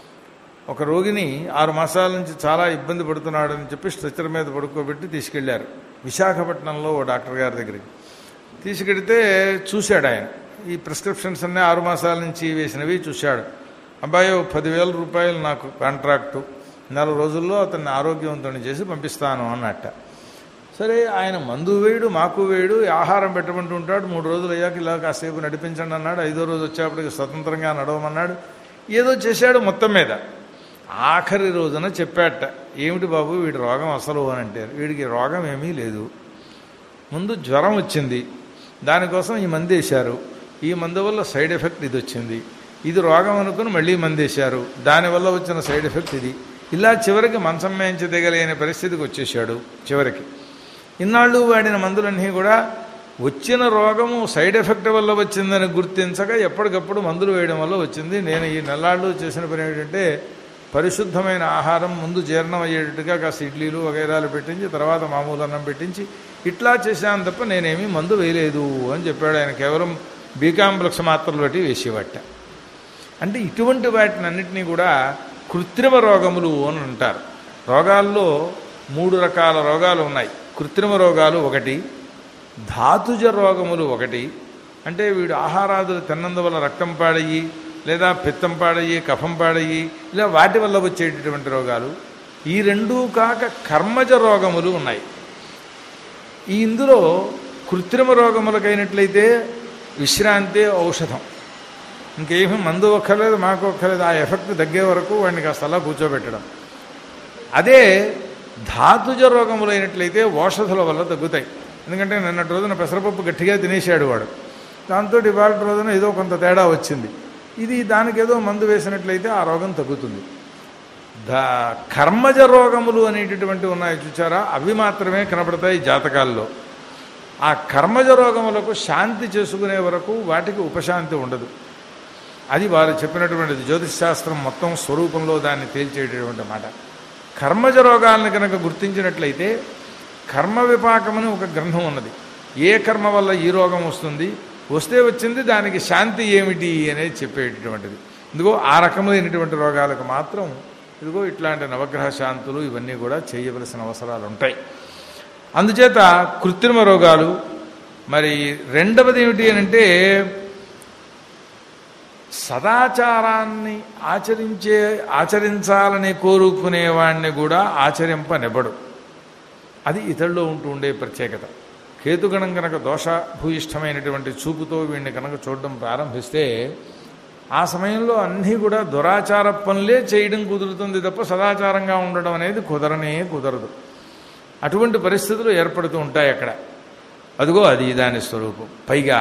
ఒక రోగిని ఆరు మాసాల నుంచి చాలా ఇబ్బంది పడుతున్నాడని చెప్పి స్ట్రెచర్ మీద పడుకోబెట్టి తీసుకెళ్లారు విశాఖపట్నంలో ఓ డాక్టర్ గారి దగ్గరికి తీసుకెడితే చూశాడు ఆయన ఈ ప్రిస్క్రిప్షన్స్ అన్నీ ఆరు మాసాల నుంచి వేసినవి చూశాడు అబ్బాయి ఓ పదివేల రూపాయలు నాకు కాంట్రాక్టు నెల రోజుల్లో అతన్ని ఆరోగ్యవంతుని చేసి పంపిస్తాను అన్నట్ట సరే ఆయన మందు వేయడు మాకు వేయడు ఆహారం పెట్టమంటూ ఉంటాడు మూడు రోజులు అయ్యాక ఇలా కాసేపు నడిపించండి అన్నాడు ఐదో రోజు వచ్చేప్పటికి స్వతంత్రంగా నడవమన్నాడు ఏదో చేశాడు మొత్తం మీద ఆఖరి రోజున చెప్పాట ఏమిటి బాబు వీడి రోగం అసలు అని అంటే వీడికి రోగం ఏమీ లేదు ముందు జ్వరం వచ్చింది దానికోసం ఈ మందు వేశారు ఈ మందు వల్ల సైడ్ ఎఫెక్ట్ ఇది వచ్చింది ఇది రోగం అనుకుని మళ్ళీ మందు వేశారు దానివల్ల వచ్చిన సైడ్ ఎఫెక్ట్ ఇది ఇలా చివరికి మంచం మేయించదగలేని పరిస్థితికి వచ్చేసాడు చివరికి ఇన్నాళ్ళు వాడిన మందులన్నీ కూడా వచ్చిన రోగము సైడ్ ఎఫెక్ట్ వల్ల వచ్చిందని గుర్తించక ఎప్పటికప్పుడు మందులు వేయడం వల్ల వచ్చింది నేను ఈ నెల్లాళ్ళు చేసిన పని ఏంటంటే పరిశుద్ధమైన ఆహారం ముందు జీర్ణం అయ్యేటట్టుగా కాస్త ఇడ్లీలు వగైరాలు పెట్టించి తర్వాత మామూలు అన్నం పెట్టించి ఇట్లా చేశాను తప్ప నేనేమీ మందు వేయలేదు అని చెప్పాడు ఆయన కేవలం బీకాంప్లెక్స్ మాత్రలు బట్టి వేసేవాట అంటే ఇటువంటి వాటిని అన్నిటినీ కూడా కృత్రిమ రోగములు అని అంటారు రోగాల్లో మూడు రకాల రోగాలు ఉన్నాయి కృత్రిమ రోగాలు ఒకటి ధాతుజ రోగములు ఒకటి అంటే వీడు ఆహారాదులు తిన్నందువల్ల రక్తం పాడయ్యి లేదా పిత్తం పాడయ్యి కఫం పాడయ్యి ఇలా వాటి వల్ల వచ్చేటటువంటి రోగాలు ఈ రెండూ కాక కర్మజ రోగములు ఉన్నాయి ఈ ఇందులో కృత్రిమ రోగములకైనట్లయితే విశ్రాంతి ఔషధం ఇంకేమీ మందు ఒక్కర్లేదు మాకు ఒక్కర్లేదు ఆ ఎఫెక్ట్ తగ్గే వరకు వాడిని కాస్త అలా కూర్చోబెట్టడం అదే ధాతుజ రోగములైనట్లయితే ఓషధుల వల్ల తగ్గుతాయి ఎందుకంటే నిన్నటి రోజున పెసరపప్పు గట్టిగా తినేసాడు వాడు దాంతో ఇవాళ రోజున ఏదో కొంత తేడా వచ్చింది ఇది దానికి ఏదో మందు వేసినట్లయితే ఆ రోగం తగ్గుతుంది ద కర్మజ రోగములు అనేటటువంటి ఉన్నాయి చూచారా అవి మాత్రమే కనపడతాయి జాతకాల్లో ఆ కర్మజ రోగములకు శాంతి చేసుకునే వరకు వాటికి ఉపశాంతి ఉండదు అది వారు చెప్పినటువంటిది జ్యోతిష్ శాస్త్రం మొత్తం స్వరూపంలో దాన్ని తేల్చేటటువంటి మాట కర్మజ రోగాలను కనుక గుర్తించినట్లయితే కర్మ విపాకమని ఒక గ్రంథం ఉన్నది ఏ కర్మ వల్ల ఈ రోగం వస్తుంది వస్తే వచ్చింది దానికి శాంతి ఏమిటి అనేది చెప్పేటటువంటిది ఇదిగో ఆ రకమైనటువంటి రోగాలకు మాత్రం ఇదిగో ఇట్లాంటి నవగ్రహ శాంతులు ఇవన్నీ కూడా చేయవలసిన అవసరాలు ఉంటాయి అందుచేత కృత్రిమ రోగాలు మరి రెండవది ఏమిటి అని అంటే సదాచారాన్ని ఆచరించే ఆచరించాలని కోరుకునేవాడిని కూడా ఆచరింపనివ్వడు అది ఇతరులో ఉంటూ ఉండే ప్రత్యేకత కేతుగణం కనుక దోషభూయిష్టమైనటువంటి చూపుతో వీడిని కనుక చూడడం ప్రారంభిస్తే ఆ సమయంలో అన్నీ కూడా దురాచార పనులే చేయడం కుదురుతుంది తప్ప సదాచారంగా ఉండడం అనేది కుదరనే కుదరదు అటువంటి పరిస్థితులు ఏర్పడుతూ ఉంటాయి అక్కడ అదిగో అది దాని స్వరూపం పైగా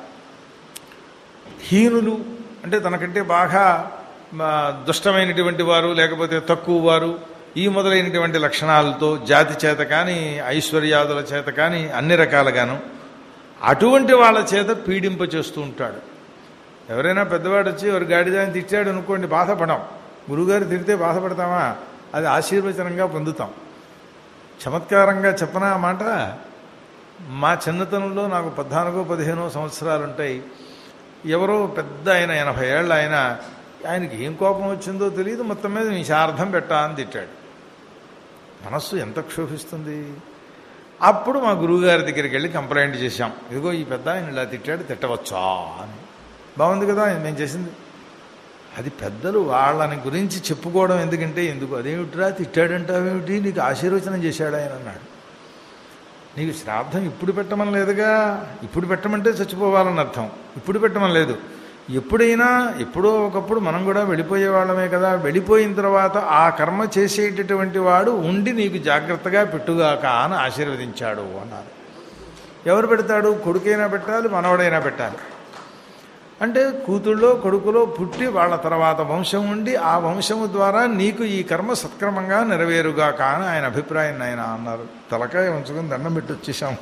హీనులు అంటే తనకంటే బాగా ఆ, దుష్టమైనటువంటి వారు లేకపోతే తక్కువ వారు ఈ మొదలైనటువంటి లక్షణాలతో జాతి చేత కానీ ఐశ్వర్యాదుల చేత కానీ అన్ని రకాలుగాను అటువంటి వాళ్ళ చేత పీడింప చేస్తూ ఉంటాడు ఎవరైనా పెద్దవాడు వచ్చి ఎవరు గాడిదాన్ని తిట్టాడు అనుకోండి బాధపడం గురుగారు తిడితే బాధపడతామా అది ఆశీర్వచనంగా పొందుతాం చమత్కారంగా చెప్పనా ఆ మాట మా చిన్నతనంలో నాకు పద్నాలుగో పదిహేనో సంవత్సరాలు ఉంటాయి ఎవరో పెద్ద ఆయన ఎనభై ఏళ్ళు ఆయన ఆయనకి ఏం కోపం వచ్చిందో తెలియదు మొత్తం మీద నీ శార్థం పెట్టా అని తిట్టాడు మనస్సు ఎంత క్షోభిస్తుంది అప్పుడు మా గురువుగారి దగ్గరికి వెళ్ళి కంప్లైంట్ చేశాం ఇదిగో ఈ పెద్ద ఆయన ఇలా తిట్టాడు తిట్టవచ్చా అని బాగుంది కదా మేము చేసింది అది పెద్దలు వాళ్ళని గురించి చెప్పుకోవడం ఎందుకంటే ఎందుకు అదేమిట్రా తిట్టాడంటావేమిటి నీకు ఆశీర్వచనం చేశాడు ఆయన అన్నాడు నీకు శ్రాద్ధం ఇప్పుడు పెట్టమని లేదుగా ఇప్పుడు పెట్టమంటే చచ్చిపోవాలని అర్థం ఇప్పుడు పెట్టమని లేదు ఎప్పుడైనా ఎప్పుడో ఒకప్పుడు మనం కూడా వెళ్ళిపోయే వాళ్ళమే కదా వెళ్ళిపోయిన తర్వాత ఆ కర్మ చేసేటటువంటి వాడు ఉండి నీకు జాగ్రత్తగా పెట్టుగాక అని ఆశీర్వదించాడు అన్నారు ఎవరు పెడతాడు కొడుకైనా పెట్టాలి మనవడైనా పెట్టాలి అంటే కూతుళ్ళో కొడుకులో పుట్టి వాళ్ళ తర్వాత వంశం ఉండి ఆ వంశము ద్వారా నీకు ఈ కర్మ సత్క్రమంగా నెరవేరుగాక అని ఆయన అభిప్రాయం ఆయన అన్నారు తలకాయ ఉంచుకొని దండం పెట్టి వచ్చేసాం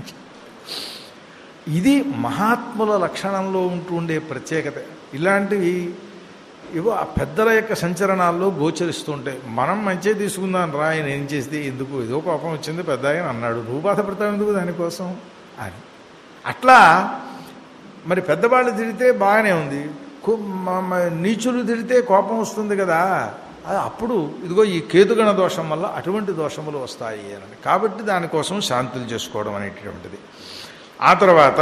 ఇది మహాత్ముల లక్షణంలో ఉంటూ ఉండే ప్రత్యేకత ఇలాంటివి ఇవో ఆ పెద్దల యొక్క సంచలనాల్లో గోచరిస్తూ ఉంటాయి మనం మంచిగా తీసుకుందాం రా ఆయన ఏం చేస్తే ఎందుకు ఏదో కోపం వచ్చింది పెద్ద ఆయన అన్నాడు నువ్వు బాధపడతావు ఎందుకు దానికోసం అని అట్లా మరి పెద్దవాళ్ళు తిడితే బాగానే ఉంది కు- మ- మ- నీచులు తిడితే కోపం వస్తుంది కదా అది అప్పుడు ఇదిగో ఈ కేతుగణ దోషం వల్ల అటువంటి దోషములు వస్తాయి అని కాబట్టి దానికోసం శాంతులు చేసుకోవడం అనేటటువంటిది ఆ తర్వాత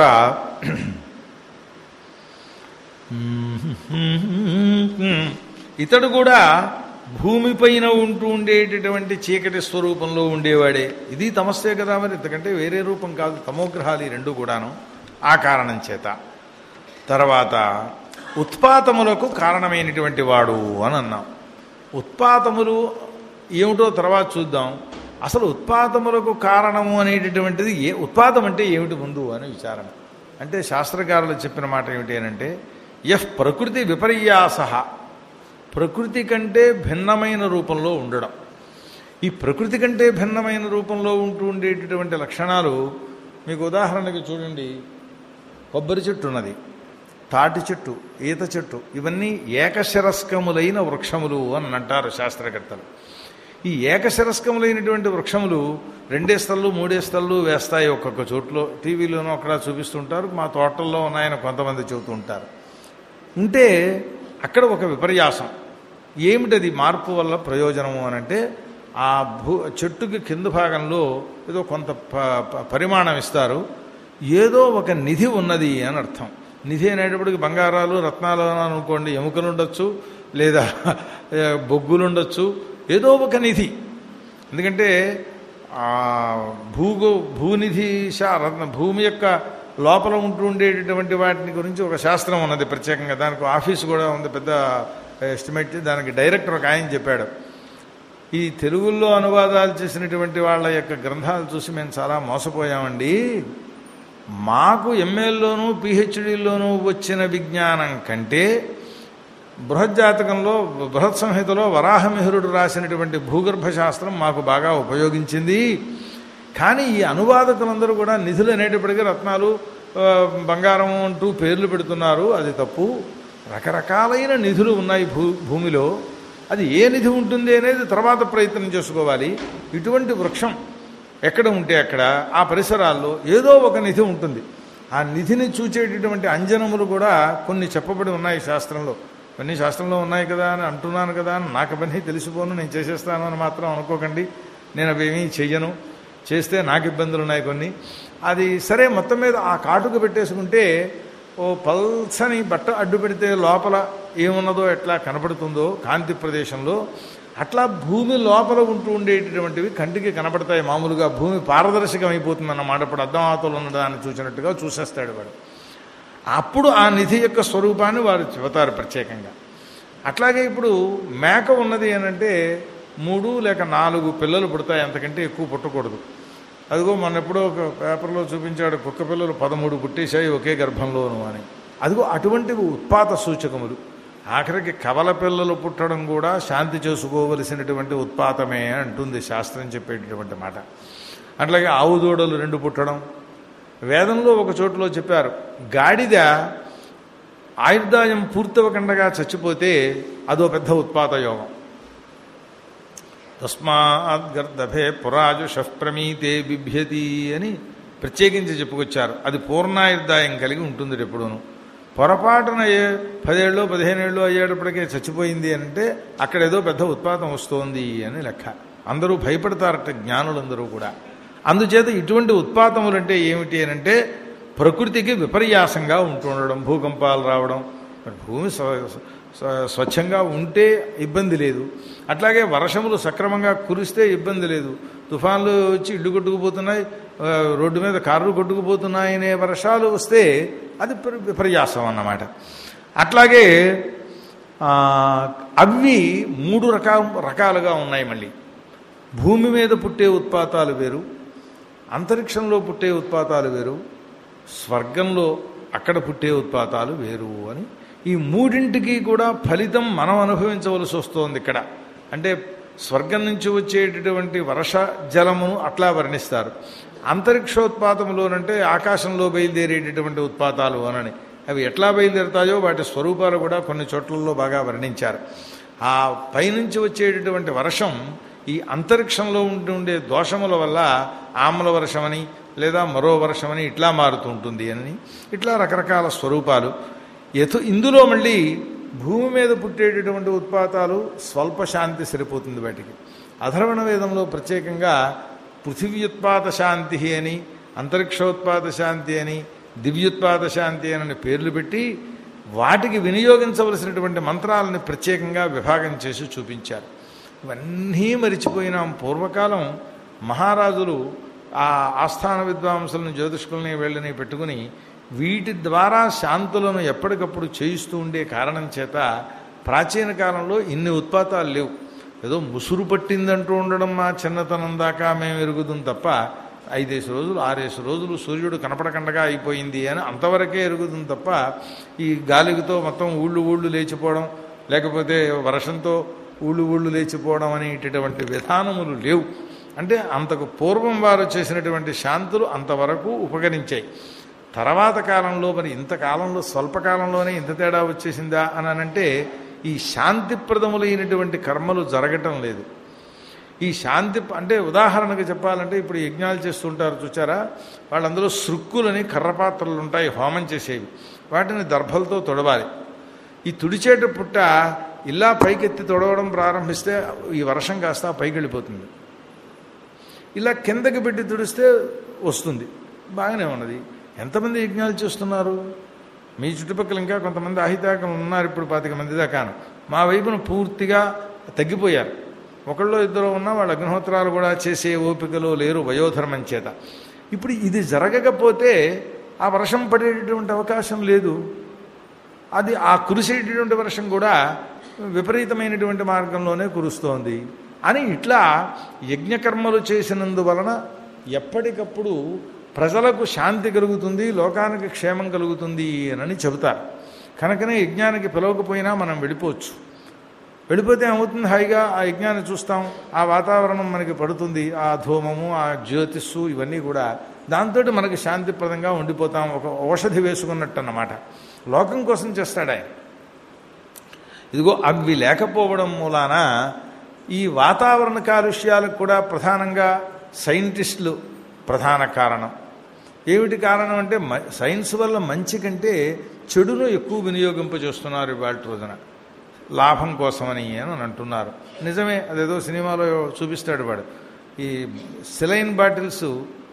ఇతడు కూడా భూమిపైన ఉంటూ ఉండేటటువంటి చీకటి స్వరూపంలో ఉండేవాడే ఇది తమస్సే కదా మరి ఎందుకంటే వేరే రూపం కాదు తమోగ్రహాలు ఈ రెండు కూడాను ఆ కారణం చేత తర్వాత ఉత్పాతములకు కారణమైనటువంటి వాడు అని అన్నాం ఉత్పాతములు ఏమిటో తర్వాత చూద్దాం అసలు ఉత్పాతములకు కారణము అనేటటువంటిది ఏ ఉత్పాతం అంటే ఏమిటి ముందు అని విచారణ అంటే శాస్త్రకారులు చెప్పిన మాట ఏమిటి అంటే ఎఫ్ ప్రకృతి విపర్యాస ప్రకృతి కంటే భిన్నమైన రూపంలో ఉండడం ఈ ప్రకృతి కంటే భిన్నమైన రూపంలో ఉంటూ ఉండేటటువంటి లక్షణాలు మీకు ఉదాహరణకి చూడండి కొబ్బరి చెట్టు ఉన్నది తాటి చెట్టు ఈత చెట్టు ఇవన్నీ ఏకశిరస్కములైన వృక్షములు అని అంటారు శాస్త్రకర్తలు ఈ ఏకశిరస్కములైనటువంటి వృక్షములు రెండేస్తళ్ళు మూడేస్తళ్ళు వేస్తాయి ఒక్కొక్క చోట్లో టీవీలోనూ అక్కడ చూపిస్తుంటారు మా తోటల్లో ఉన్నాయని కొంతమంది చెబుతూ ఉంటారు ఉంటే అక్కడ ఒక విపర్యాసం ఏమిటది మార్పు వల్ల ప్రయోజనము అని అంటే ఆ భూ చెట్టుకి కింద భాగంలో ఏదో కొంత ప- ప- పరిమాణం ఇస్తారు ఏదో ఒక నిధి ఉన్నది అని అర్థం నిధి అనేటప్పటికి బంగారాలు రత్నాలు అని అనుకోండి ఎముకలు ఉండొచ్చు లేదా ఏ, బొగ్గులు ఉండొచ్చు ఏదో ఒక నిధి ఎందుకంటే ఆ భూగో భూనిధి శా- రత్న భూమి యొక్క లోపల ఉంటూ ఉండేటటువంటి వాటిని గురించి ఒక శాస్త్రం ఉన్నది ప్రత్యేకంగా దానికి ఆఫీస్ కూడా ఉంది పెద్ద ఎస్టిమేట్ దానికి డైరెక్టర్ ఒక ఆయన చెప్పాడు ఈ తెలుగులో అనువాదాలు చేసినటువంటి వాళ్ళ యొక్క గ్రంథాలు చూసి మేము చాలా మోసపోయామండి మాకు ఎంఏల్లోనూ పిహెచ్డీలోనూ వచ్చిన విజ్ఞానం కంటే బృహజ్జాతకంలో బృహత్ సంహితలో వరాహమిహిరుడు రాసినటువంటి భూగర్భ శాస్త్రం మాకు బాగా ఉపయోగించింది కానీ ఈ అనువాదకులందరూ కూడా నిధులు అనేటప్పటికీ రత్నాలు ఆ, బంగారం అంటూ పేర్లు పెడుతున్నారు అది తప్పు రకరకాలైన నిధులు ఉన్నాయి భూ భూమిలో అది ఏ నిధి ఉంటుంది అనేది తర్వాత ప్రయత్నం చేసుకోవాలి ఇటువంటి వృక్షం ఎక్కడ ఉంటే అక్కడ ఆ పరిసరాల్లో ఏదో ఒక నిధి ఉంటుంది ఆ నిధిని చూచేటటువంటి అంజనములు కూడా కొన్ని చెప్పబడి ఉన్నాయి శాస్త్రంలో కొన్ని శాస్త్రంలో ఉన్నాయి కదా అని అంటున్నాను కదా అని నాకు అవన్నీ తెలిసిపోను నేను చేసేస్తాను అని మాత్రం అనుకోకండి నేను అవేమీ చెయ్యను చేస్తే నాకు ఇబ్బందులు ఉన్నాయి కొన్ని అది సరే మొత్తం మీద ఆ కాటుకు పెట్టేసుకుంటే ఓ పల్సని బట్ట అడ్డు పెడితే లోపల ఏమున్నదో ఎట్లా కనపడుతుందో కాంతి ప్రదేశంలో అట్లా భూమి లోపల ఉంటూ ఉండేటటువంటివి కంటికి కనపడతాయి మామూలుగా భూమి పారదర్శకం అయిపోతుంది అన్నమాట ఇప్పుడు అద్దం ఆతలు ఉన్నదాన్ని చూసినట్టుగా చూసేస్తాడు వాడు అప్పుడు ఆ నిధి యొక్క స్వరూపాన్ని వారు చెబుతారు ప్రత్యేకంగా అట్లాగే ఇప్పుడు మేక ఉన్నది అనంటే మూడు లేక నాలుగు పిల్లలు పుడతాయి అంతకంటే ఎక్కువ పుట్టకూడదు అదిగో మొన్న ఎప్పుడో ఒక పేపర్లో చూపించాడు కుక్క పిల్లలు పదమూడు పుట్టేశాయి ఒకే గర్భంలోను అని అదిగో అటువంటివి ఉత్పాత సూచకములు ఆఖరికి కవల పిల్లలు పుట్టడం కూడా శాంతి చేసుకోవలసినటువంటి ఉత్పాతమే అంటుంది శాస్త్రం చెప్పేటటువంటి మాట అట్లాగే ఆవు దూడలు రెండు పుట్టడం వేదంలో ఒక చోటులో చెప్పారు గాడిద ఆయుర్దాయం పూర్తవకుండగా చచ్చిపోతే అదో పెద్ద ఉత్పాత యోగం తస్మాద్గర్దభే పురాజుష ప్రమీతే బిభ్యతి అని ప్రత్యేకించి చెప్పుకొచ్చారు అది పూర్ణాయుర్దాయం కలిగి ఉంటుంది ఎప్పుడూను పొరపాటున ఏ పదేళ్ళు పదిహేనేళ్ళు అయ్యేటప్పటికే చచ్చిపోయింది అంటే అక్కడ ఏదో పెద్ద ఉత్పాతం వస్తోంది అని లెక్క అందరూ భయపడతారట జ్ఞానులందరూ కూడా అందుచేత ఇటువంటి ఉత్పాతములు అంటే ఏమిటి అని అంటే ప్రకృతికి విపర్యాసంగా ఉంటుండడం భూకంపాలు రావడం మరి భూమి స్వ- స్వ- స్వచ్ఛంగా ఉంటే ఇబ్బంది లేదు అట్లాగే వర్షములు సక్రమంగా కురిస్తే ఇబ్బంది లేదు తుఫాన్లు వచ్చి ఇల్లు కొట్టుకుపోతున్నాయి ఆ, రోడ్డు మీద కార్లు కొట్టుకుపోతున్నాయనే వర్షాలు వస్తే అది విపర్- విపర్యాసం అన్నమాట అట్లాగే ఆ, అవి మూడు రకా రకాలుగా ఉన్నాయి మళ్ళీ భూమి మీద పుట్టే ఉత్పాతాలు వేరు అంతరిక్షంలో పుట్టే ఉత్పాతాలు వేరు స్వర్గంలో అక్కడ పుట్టే ఉత్పాతాలు వేరు అని ఈ మూడింటికి కూడా ఫలితం మనం అనుభవించవలసి వస్తోంది ఇక్కడ అంటే స్వర్గం నుంచి వచ్చేటటువంటి వర్ష జలమును అట్లా వర్ణిస్తారు అంతరిక్షోత్పాతములోనంటే ఆకాశంలో బయలుదేరేటటువంటి ఉత్పాతాలు అనని అవి ఎట్లా బయలుదేరుతాయో వాటి స్వరూపాలు కూడా కొన్ని చోట్లలో బాగా వర్ణించారు ఆ పైనుంచి వచ్చేటటువంటి వర్షం ఈ అంతరిక్షంలో ఉంటుండే దోషముల వల్ల ఆమ్ల వర్షమని లేదా మరో వర్షమని ఇట్లా మారుతుంటుంది అని ఇట్లా రకరకాల స్వరూపాలు యథు ఇందులో మళ్ళీ భూమి మీద పుట్టేటటువంటి ఉత్పాతాలు స్వల్ప శాంతి సరిపోతుంది వాటికి అధర్వణ వేదంలో ప్రత్యేకంగా పృథివ్యుత్పాత శాంతి అని అంతరిక్షోత్పాత శాంతి అని దివ్యుత్పాత శాంతి అని పేర్లు పెట్టి వాటికి వినియోగించవలసినటువంటి మంత్రాలని ప్రత్యేకంగా విభాగం చేసి చూపించారు ఇవన్నీ మరిచిపోయినాం పూర్వకాలం మహారాజులు ఆ ఆస్థాన విద్వాంసులను జ్యోతిష్కుల్ని వీళ్ళని పెట్టుకుని వీటి ద్వారా శాంతులను ఎప్పటికప్పుడు చేయిస్తూ ఉండే కారణం చేత ప్రాచీన కాలంలో ఇన్ని ఉత్పాతాలు లేవు ఏదో ముసురు పట్టిందంటూ ఉండడం మా చిన్నతనం దాకా మేము ఎరుగుదాం తప్ప ఐదేసి రోజులు ఆరేసి రోజులు సూర్యుడు కనపడకండగా అయిపోయింది అని అంతవరకే ఎరుగుతుంది తప్ప ఈ గాలితో మొత్తం ఊళ్ళు ఊళ్ళు లేచిపోవడం లేకపోతే వర్షంతో ఊళ్ళు ఊళ్ళు లేచిపోవడం అనేటటువంటి విధానములు లేవు అంటే అంతకు పూర్వం వారు చేసినటువంటి శాంతులు అంతవరకు ఉపకరించాయి తర్వాత కాలంలో మరి ఇంతకాలంలో స్వల్పకాలంలోనే ఇంత తేడా వచ్చేసిందా అని అనంటే ఈ శాంతిప్రదములైనటువంటి కర్మలు జరగటం లేదు ఈ శాంతి అంటే ఉదాహరణకు చెప్పాలంటే ఇప్పుడు యజ్ఞాలు చేస్తుంటారు చూచారా వాళ్ళందరూ సృక్కులని కర్రపాత్రలు ఉంటాయి హోమం చేసేవి వాటిని దర్భలతో తొడవాలి ఈ తుడిచేట పుట్ట ఇలా పైకెత్తి తొడవడం ప్రారంభిస్తే ఈ వర్షం కాస్త పైకి వెళ్ళిపోతుంది ఇలా కిందకి పెట్టి తుడిస్తే వస్తుంది బాగానే ఉన్నది ఎంతమంది యజ్ఞాలు చేస్తున్నారు మీ చుట్టుపక్కల ఇంకా కొంతమంది అహితాకం ఉన్నారు ఇప్పుడు పాతిక మంది దాకాను మా వైపున పూర్తిగా తగ్గిపోయారు ఒకళ్ళు ఇద్దరు ఉన్నా వాళ్ళ అగ్నిహోత్రాలు కూడా చేసే ఓపికలో లేరు వయోధర్మం చేత ఇప్పుడు ఇది జరగకపోతే ఆ వర్షం పడేటటువంటి అవకాశం లేదు అది ఆ కురిసేటటువంటి వర్షం కూడా విపరీతమైనటువంటి మార్గంలోనే కురుస్తోంది అని ఇట్లా యజ్ఞకర్మలు చేసినందువలన ఎప్పటికప్పుడు ప్రజలకు శాంతి కలుగుతుంది లోకానికి క్షేమం కలుగుతుంది అని చెబుతారు కనుకనే యజ్ఞానికి పిలవకపోయినా మనం వెళ్ళిపోవచ్చు వెళ్ళిపోతే ఏమవుతుంది హాయిగా ఆ యజ్ఞాన్ని చూస్తాం ఆ వాతావరణం మనకి పడుతుంది ఆ ధూమము ఆ జ్యోతిస్సు ఇవన్నీ కూడా దాంతో మనకి శాంతిప్రదంగా ఉండిపోతాం ఒక ఔషధి వేసుకున్నట్టు అన్నమాట లోకం కోసం చేస్తాడు ఆయన ఇదిగో అవి లేకపోవడం మూలాన ఈ వాతావరణ కాలుష్యాలకు కూడా ప్రధానంగా సైంటిస్టులు ప్రధాన కారణం ఏమిటి కారణం అంటే మ- సైన్స్ వల్ల మంచి కంటే చెడును ఎక్కువ వినియోగింపజేస్తున్నారు ఇవాళ రోజున లాభం కోసమని అని అంటున్నారు నిజమే అదేదో సినిమాలో చూపిస్తాడు వాడు ఈ సిలైన్ బాటిల్స్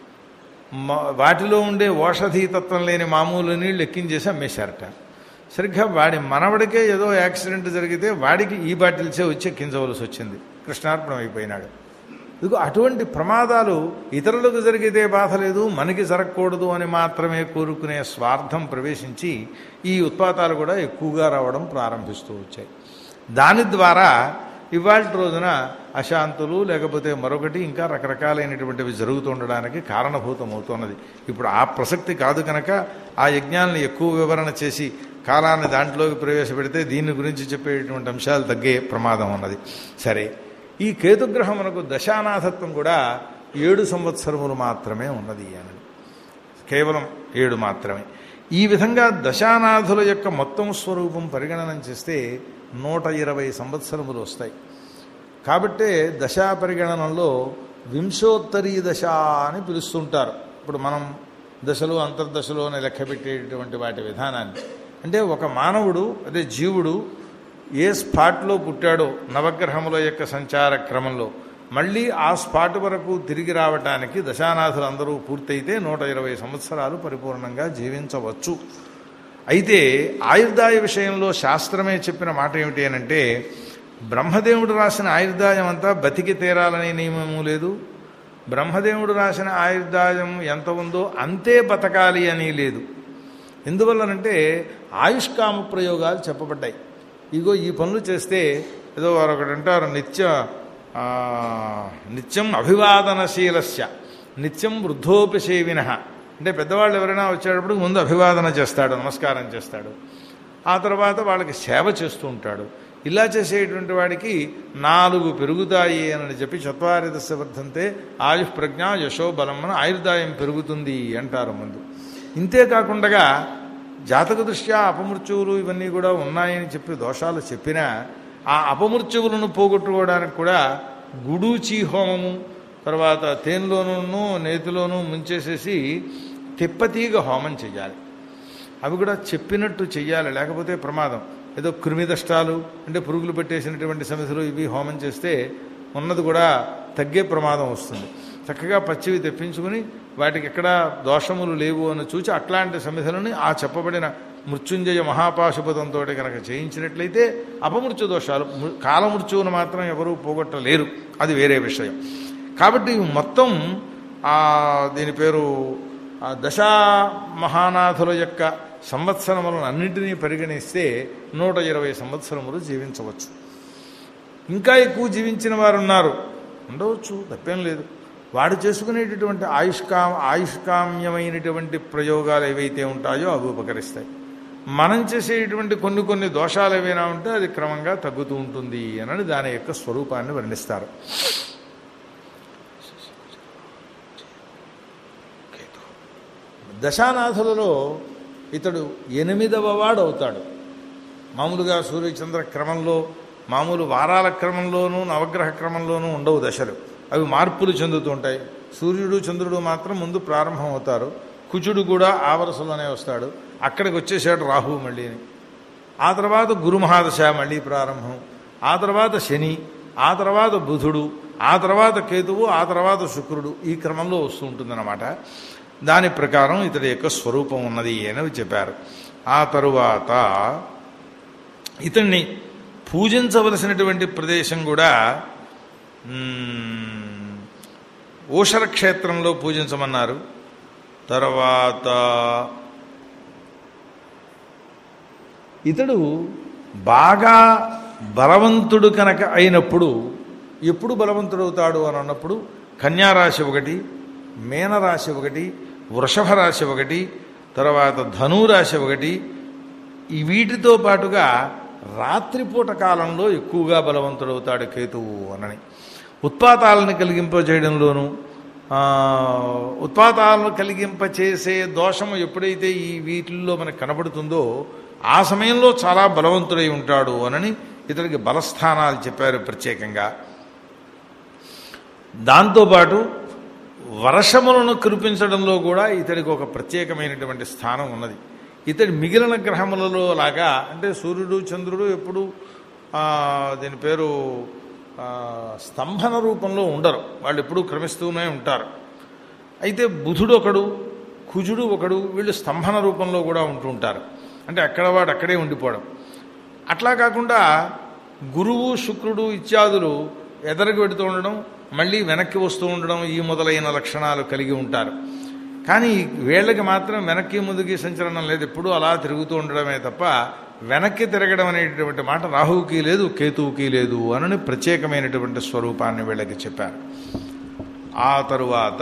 మ- వాటిలో ఉండే ఓషధీ తత్వం లేని మామూలు నీళ్ళు ఎక్కించేసి అమ్మేశారట సరిగ్గా వాడి మనవడికే ఏదో యాక్సిడెంట్ జరిగితే వాడికి ఈ బాటిల్సే వచ్చి ఎక్కించవలసి వచ్చింది కృష్ణార్పణం అయిపోయినాడు ఇదిగో అటువంటి ప్రమాదాలు ఇతరులకు జరిగితే బాధ లేదు మనకి జరగకూడదు అని మాత్రమే కోరుకునే స్వార్థం ప్రవేశించి ఈ ఉత్పాతాలు కూడా ఎక్కువగా రావడం ప్రారంభిస్తూ వచ్చాయి దాని ద్వారా ఇవాళ రోజున అశాంతులు లేకపోతే మరొకటి ఇంకా రకరకాలైనటువంటివి జరుగుతుండడానికి కారణభూతం అవుతున్నది ఇప్పుడు ఆ ప్రసక్తి కాదు కనుక ఆ యజ్ఞాలను ఎక్కువ వివరణ చేసి కాలాన్ని దాంట్లోకి ప్రవేశపెడితే దీని గురించి చెప్పేటువంటి అంశాలు తగ్గే ప్రమాదం ఉన్నది సరే ఈ కేతుగ్రహమునకు దశానాథత్వం కూడా ఏడు సంవత్సరములు మాత్రమే ఉన్నది అని కేవలం ఏడు మాత్రమే ఈ విధంగా దశానాథుల యొక్క మొత్తం స్వరూపం పరిగణనం చేస్తే నూట ఇరవై సంవత్సరములు వస్తాయి కాబట్టే దశా పరిగణనంలో వింశోత్తరీ దశ అని పిలుస్తుంటారు ఇప్పుడు మనం దశలు అంతర్దశలు అని లెక్క పెట్టేటటువంటి వాటి విధానాన్ని అంటే ఒక మానవుడు అదే జీవుడు ఏ స్పాట్లో పుట్టాడో నవగ్రహముల యొక్క సంచార క్రమంలో మళ్ళీ ఆ స్పాట్ వరకు తిరిగి రావటానికి దశానాథులు అందరూ పూర్తయితే నూట ఇరవై సంవత్సరాలు పరిపూర్ణంగా జీవించవచ్చు అయితే ఆయుర్దాయ విషయంలో శాస్త్రమే చెప్పిన మాట ఏమిటి అనంటే బ్రహ్మదేవుడు రాసిన ఆయుర్దాయం అంతా బతికి తీరాలనే నియమము లేదు బ్రహ్మదేవుడు రాసిన ఆయుర్దాయం ఎంత ఉందో అంతే బతకాలి అని లేదు ఎందువల్లనంటే ఆయుష్కామ ప్రయోగాలు చెప్పబడ్డాయి ఇగో ఈ పనులు చేస్తే ఏదో వారు ఒకటి అంటారు నిత్య ఆ, నిత్యం అభివాదనశీలస్య నిత్యం వృద్ధోపి సేవిన అంటే పెద్దవాళ్ళు ఎవరైనా వచ్చేటప్పుడు ముందు అభివాదన చేస్తాడు నమస్కారం చేస్తాడు ఆ తర్వాత వాళ్ళకి సేవ చేస్తూ ఉంటాడు ఇలా చేసేటువంటి వాడికి నాలుగు పెరుగుతాయి అని చెప్పి చత్వారి దశ వర్ధంతే ఆయుష్ ప్రజ్ఞ యశో బలం అని ఆయుర్దాయం పెరుగుతుంది అంటారు ముందు ఇంతే కాకుండా జాతక దృష్ట్యా అపమృత్యువులు ఇవన్నీ కూడా ఉన్నాయని చెప్పి దోషాలు చెప్పినా ఆ అపమృత్యువులను పోగొట్టుకోవడానికి కూడా గుడూచి హోమము తర్వాత తేనెలోనూ నేతిలోనూ ముంచేసేసి తిప్పతీగ హోమం చెయ్యాలి అవి కూడా చెప్పినట్టు చెయ్యాలి లేకపోతే ప్రమాదం ఏదో కృమిదష్టాలు అంటే పురుగులు పెట్టేసినటువంటి సమస్యలు ఇవి హోమం చేస్తే ఉన్నది కూడా తగ్గే ప్రమాదం వస్తుంది చక్కగా పచ్చివి తెప్పించుకుని వాటికి ఎక్కడ దోషములు లేవు అని చూచి అట్లాంటి సమిధులని ఆ చెప్పబడిన మృత్యుంజయ మహాపాశుపతంతో కనుక చేయించినట్లయితే అపమృత్యు దోషాలు మృ- కాలమృత్యువును మాత్రం ఎవరూ పోగొట్టలేరు అది వేరే విషయం కాబట్టి మొత్తం ఆ దీని పేరు ఆ దశా మహానాథుల యొక్క సంవత్సరములను అన్నింటినీ పరిగణిస్తే నూట ఇరవై సంవత్సరములు జీవించవచ్చు ఇంకా ఎక్కువ జీవించిన వారు ఉన్నారు ఉండవచ్చు తప్పేం లేదు వాడు చేసుకునేటటువంటి ఆయుష్కా ఆయుష్కామ్యమైనటువంటి ప్రయోగాలు ఏవైతే ఉంటాయో అవి ఉపకరిస్తాయి మనం చేసేటువంటి కొన్ని కొన్ని దోషాలు ఏవైనా ఉంటే అది క్రమంగా తగ్గుతూ ఉంటుంది అని దాని యొక్క స్వరూపాన్ని వర్ణిస్తారు దశానాథులలో ఇతడు ఎనిమిదవ వాడు అవుతాడు మామూలుగా సూర్యచంద్ర క్రమంలో మామూలు వారాల క్రమంలోనూ నవగ్రహ క్రమంలోనూ ఉండవు దశలు అవి మార్పులు చెందుతూ ఉంటాయి సూర్యుడు చంద్రుడు మాత్రం ముందు ప్రారంభం అవుతారు కుజుడు కూడా ఆ వరుసలోనే వస్తాడు అక్కడికి వచ్చేసాడు రాహువు మళ్ళీని ఆ తర్వాత గురు మహాదశ మళ్ళీ ప్రారంభం ఆ తర్వాత శని ఆ తర్వాత బుధుడు ఆ తర్వాత కేతువు ఆ తర్వాత శుక్రుడు ఈ క్రమంలో వస్తూ ఉంటుందన్నమాట దాని ప్రకారం ఇతడి యొక్క స్వరూపం ఉన్నది అని చెప్పారు ఆ తరువాత ఇతన్ని పూజించవలసినటువంటి ప్రదేశం కూడా మ్, ఓషర క్షేత్రంలో పూజించమన్నారు తర్వాత ఇతడు బాగా బలవంతుడు కనుక అయినప్పుడు ఎప్పుడు బలవంతుడవుతాడు అని అన్నప్పుడు కన్యారాశి ఒకటి మేనరాశి ఒకటి వృషభ రాశి ఒకటి తర్వాత ధనురాశి ఒకటి ఈ వీటితో పాటుగా రాత్రిపూట కాలంలో ఎక్కువగా బలవంతుడవుతాడు కేతువు అనని ఉత్పాతాలను కలిగింపజేయడంలోనూ ఆ, ఉత్పాతాలను కలిగింపచేసే దోషము ఎప్పుడైతే ఈ వీటిల్లో మనకు కనబడుతుందో ఆ సమయంలో చాలా బలవంతుడై ఉంటాడు అనని ఇతడికి బలస్థానాలు చెప్పారు ప్రత్యేకంగా దాంతోపాటు వర్షములను కురిపించడంలో కూడా ఇతడికి ఒక ప్రత్యేకమైనటువంటి స్థానం ఉన్నది ఇతడి మిగిలిన గ్రహములలో లాగా అంటే సూర్యుడు చంద్రుడు ఎప్పుడు ఆ, దీని పేరు ఆ, స్తంభన రూపంలో ఉండరు వాళ్ళు ఎప్పుడూ క్రమిస్తూనే ఉంటారు అయితే బుధుడు ఒకడు కుజుడు ఒకడు వీళ్ళు స్తంభన రూపంలో కూడా ఉంటూ ఉంటారు అంటే అక్కడ వాడు అక్కడే ఉండిపోవడం అట్లా కాకుండా గురువు శుక్రుడు ఇత్యాదులు ఎదరికి పెడుతూ ఉండడం మళ్ళీ వెనక్కి వస్తూ ఉండడం ఈ మొదలైన లక్షణాలు కలిగి ఉంటారు కానీ వీళ్ళకి మాత్రం వెనక్కి ముందుకి సంచలనం లేదు ఎప్పుడూ అలా తిరుగుతూ ఉండడమే తప్ప వెనక్కి తిరగడం అనేటటువంటి మాట రాహువుకి లేదు కేతువుకి లేదు అనని ప్రత్యేకమైనటువంటి స్వరూపాన్ని వీళ్ళకి చెప్పారు ఆ తరువాత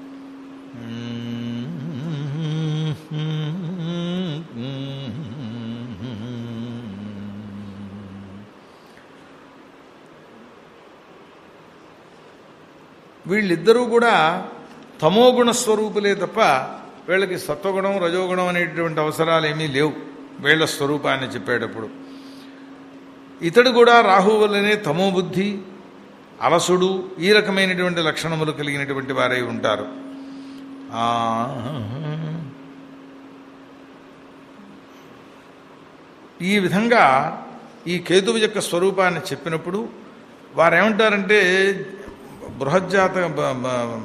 వీళ్ళిద్దరూ కూడా తమోగుణ స్వరూపులే తప్ప వీళ్ళకి సత్వగుణం రజోగుణం అనేటువంటి అవసరాలు ఏమీ లేవు వీళ్ళ స్వరూపాన్ని చెప్పేటప్పుడు ఇతడు కూడా రాహు వల్లనే తమో బుద్ధి అలసుడు ఈ రకమైనటువంటి లక్షణములు కలిగినటువంటి వారై ఉంటారు ఆ, ఈ విధంగా ఈ కేతువు యొక్క స్వరూపాన్ని చెప్పినప్పుడు వారేమంటారంటే బృహజ్జాత బ- బ-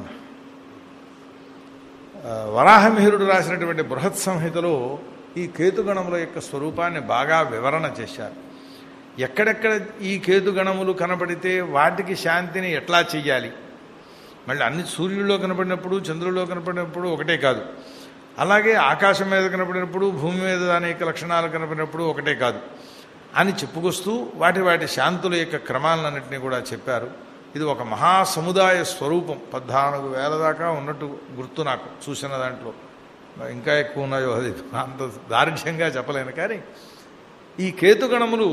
ఆ, వరాహమిహిరుడు రాసినటువంటి బృహత్ సంహితలో ఈ కేతుగణముల యొక్క స్వరూపాన్ని బాగా వివరణ చేశారు ఎక్కడెక్కడ ఈ కేతుగణములు కనబడితే వాటికి శాంతిని ఎట్లా చెయ్యాలి మళ్ళీ అన్ని సూర్యుల్లో కనపడినప్పుడు చంద్రుల్లో కనపడినప్పుడు ఒకటే కాదు అలాగే ఆకాశం మీద కనపడినప్పుడు భూమి మీద అనేక లక్షణాలు కనపడినప్పుడు ఒకటే కాదు అని చెప్పుకొస్తూ వాటి వాటి శాంతుల యొక్క క్రమాలన్నింటినీ కూడా చెప్పారు ఇది ఒక మహా సముదాయ స్వరూపం పద్నాలుగు వేల దాకా ఉన్నట్టు గుర్తు నాకు చూసిన దాంట్లో ఇంకా ఎక్కువ ఉన్నాయో అది అంత దారుఢ్యంగా చెప్పలేను కానీ ఈ కేతుగణములు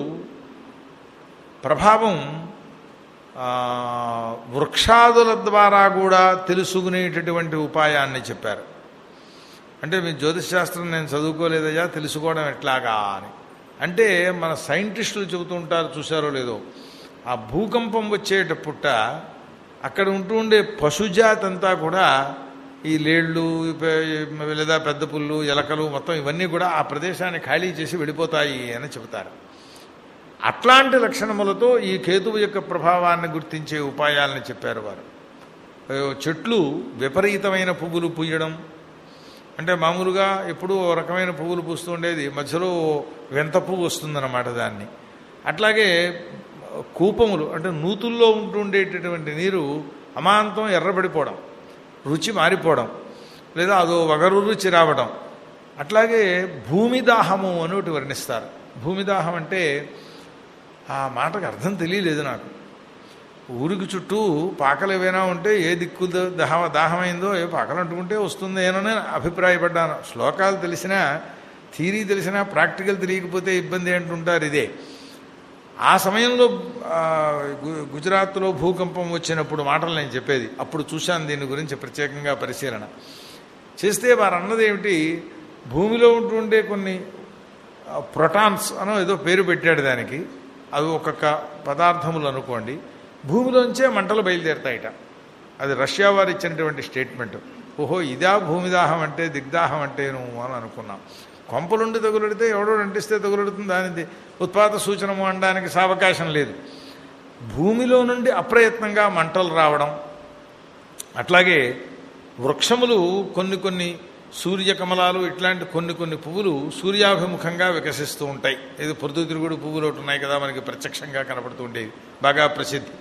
ప్రభావం ఆ, వృక్షాదుల ద్వారా కూడా తెలుసుకునేటటువంటి ఉపాయాన్ని చెప్పారు అంటే మీ జ్యోతిష్ శాస్త్రం నేను చదువుకోలేదయ్యా తెలుసుకోవడం ఎట్లాగా అని అంటే మన సైంటిస్టులు చెబుతూ ఉంటారు చూసారో లేదో ఆ భూకంపం వచ్చేటప్పుట అక్కడ ఉంటూ ఉండే పశుజాతి అంతా కూడా ఈ లేళ్ళు ఈ పె- లేదా పెద్ద పుల్లు ఎలకలు మొత్తం ఇవన్నీ కూడా ఆ ప్రదేశాన్ని ఖాళీ చేసి వెళ్ళిపోతాయి అని చెబుతారు అట్లాంటి లక్షణములతో ఈ కేతువు యొక్క ప్రభావాన్ని గుర్తించే ఉపాయాలను చెప్పారు వారు ఏ, చెట్లు విపరీతమైన పువ్వులు పూయడం అంటే మామూలుగా ఎప్పుడూ ఓ రకమైన పువ్వులు పూస్తూ ఉండేది మధ్యలో వింత పువ్వు వస్తుందన్నమాట దాన్ని అట్లాగే కూపములు అంటే నూతుల్లో ఉంటుండేటటువంటి నీరు అమాంతం ఎర్రబడిపోవడం రుచి మారిపోవడం లేదా అదో వగరు రుచి రావడం అట్లాగే భూమిదాహము అని ఒకటి వర్ణిస్తారు భూమిదాహం అంటే ఆ మాటకు అర్థం తెలియలేదు నాకు ఊరికి చుట్టూ పాకలు ఏవైనా ఉంటే ఏ దిక్కు ద- దహ దాహమైందో ఏ పాకలు అంటుకుంటే వస్తుందేనని అభిప్రాయపడ్డాను శ్లోకాలు తెలిసినా థీరీ తెలిసినా ప్రాక్టికల్ తెలియకపోతే ఇబ్బంది అంటుంటారు ఇదే ఆ సమయంలో ఆ, గు- గుజరాత్లో భూకంపం వచ్చినప్పుడు మాటలు నేను చెప్పేది అప్పుడు చూశాను దీని గురించి ప్రత్యేకంగా పరిశీలన చేస్తే వారు అన్నది ఏమిటి భూమిలో ఉంటుండే కొన్ని ఆ, ప్రొటాన్స్ అనో ఏదో పేరు పెట్టాడు దానికి అవి ఒక్కొక్క పదార్థములు అనుకోండి భూమిలోంచే మంటలు బయలుదేరుతాయిట అది రష్యా వారు ఇచ్చినటువంటి స్టేట్మెంట్ ఓహో ఇదా భూమిదాహం అంటే దిగ్దాహం అంటే నువ్వు అని అనుకున్నాం కొంపలుండి తగులడితే ఎవడో అంటిస్తే తగులడుతుంది దాని ఉత్పాత సూచనము అనడానికి సావకాశం లేదు భూమిలో నుండి అప్రయత్నంగా మంటలు రావడం అట్లాగే వృక్షములు కొన్ని కొన్ని సూర్యకమలాలు ఇట్లాంటి కొన్ని కొన్ని పువ్వులు సూర్యాభిముఖంగా వికసిస్తూ ఉంటాయి ఇది పొద్దుతిరుగుడు పువ్వులు ఒకటి ఉన్నాయి కదా మనకి ప్రత్యక్షంగా కనపడుతూ ఉండేవి బాగా ప్రసిద్ధి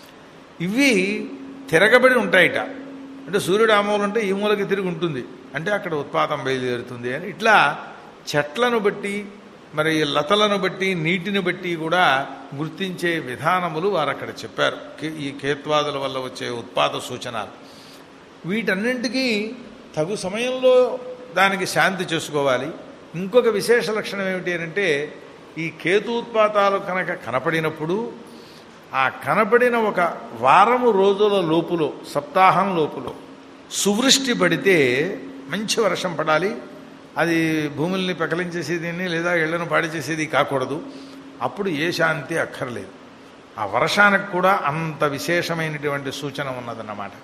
ఇవి తిరగబడి ఉంటాయిట అంటే సూర్యుడు ఆ మూల ఉంటే ఈ మూలకి తిరిగి ఉంటుంది అంటే అక్కడ ఉత్పాతం బయలుదేరుతుంది అని ఇట్లా చెట్లను బట్టి మరి లతలను బట్టి నీటిని బట్టి కూడా గుర్తించే విధానములు వారు అక్కడ చెప్పారు కే- ఈ కేత్వాదుల వల్ల వచ్చే ఉత్పాత సూచనలు వీటన్నింటికీ తగు సమయంలో దానికి శాంతి చేసుకోవాలి ఇంకొక విశేష లక్షణం ఏమిటి అంటే ఈ కేతూత్పాతాలు కనుక కనపడినప్పుడు ఆ కనపడిన ఒక వారము రోజుల లోపులో సప్తాహం లోపులో సువృష్టి పడితే మంచి వర్షం పడాలి అది భూముల్ని పెకలించేసేది లేదా ఇళ్లను పాడి చేసేది కాకూడదు అప్పుడు ఏ శాంతి అక్కర్లేదు ఆ వర్షానికి కూడా అంత విశేషమైనటువంటి సూచన ఉన్నదన్నమాట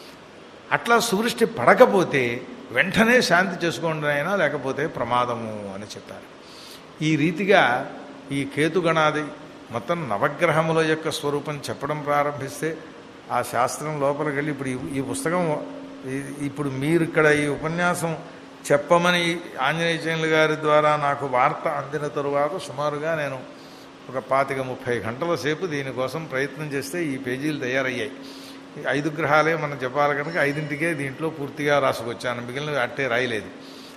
అట్లా సువృష్టి పడకపోతే వెంటనే శాంతి చేసుకోండి అయినా లేకపోతే ప్రమాదము అని చెప్పారు ఈ రీతిగా ఈ కేతుగణాది మొత్తం నవగ్రహముల యొక్క స్వరూపం చెప్పడం ప్రారంభిస్తే ఆ శాస్త్రం లోపలికి వెళ్ళి ఇప్పుడు ఈ- ఈ పుస్తకం ఈ- ఇప్పుడు మీరు ఇక్కడ ఈ ఉపన్యాసం చెప్పమని ఆంజనేయ చైన్ల గారి ద్వారా నాకు వార్త అందిన తరువాత సుమారుగా నేను ఒక పాతిక ముప్పై గంటల సేపు దీనికోసం ప్రయత్నం చేస్తే ఈ పేజీలు తయారయ్యాయి ఈ ఐదు గ్రహాలే మనం చెప్పాలి కనుక ఐదింటికే దీంట్లో పూర్తిగా రాసుకొచ్చాను మిగిలినవి అట్టే రాయలేదు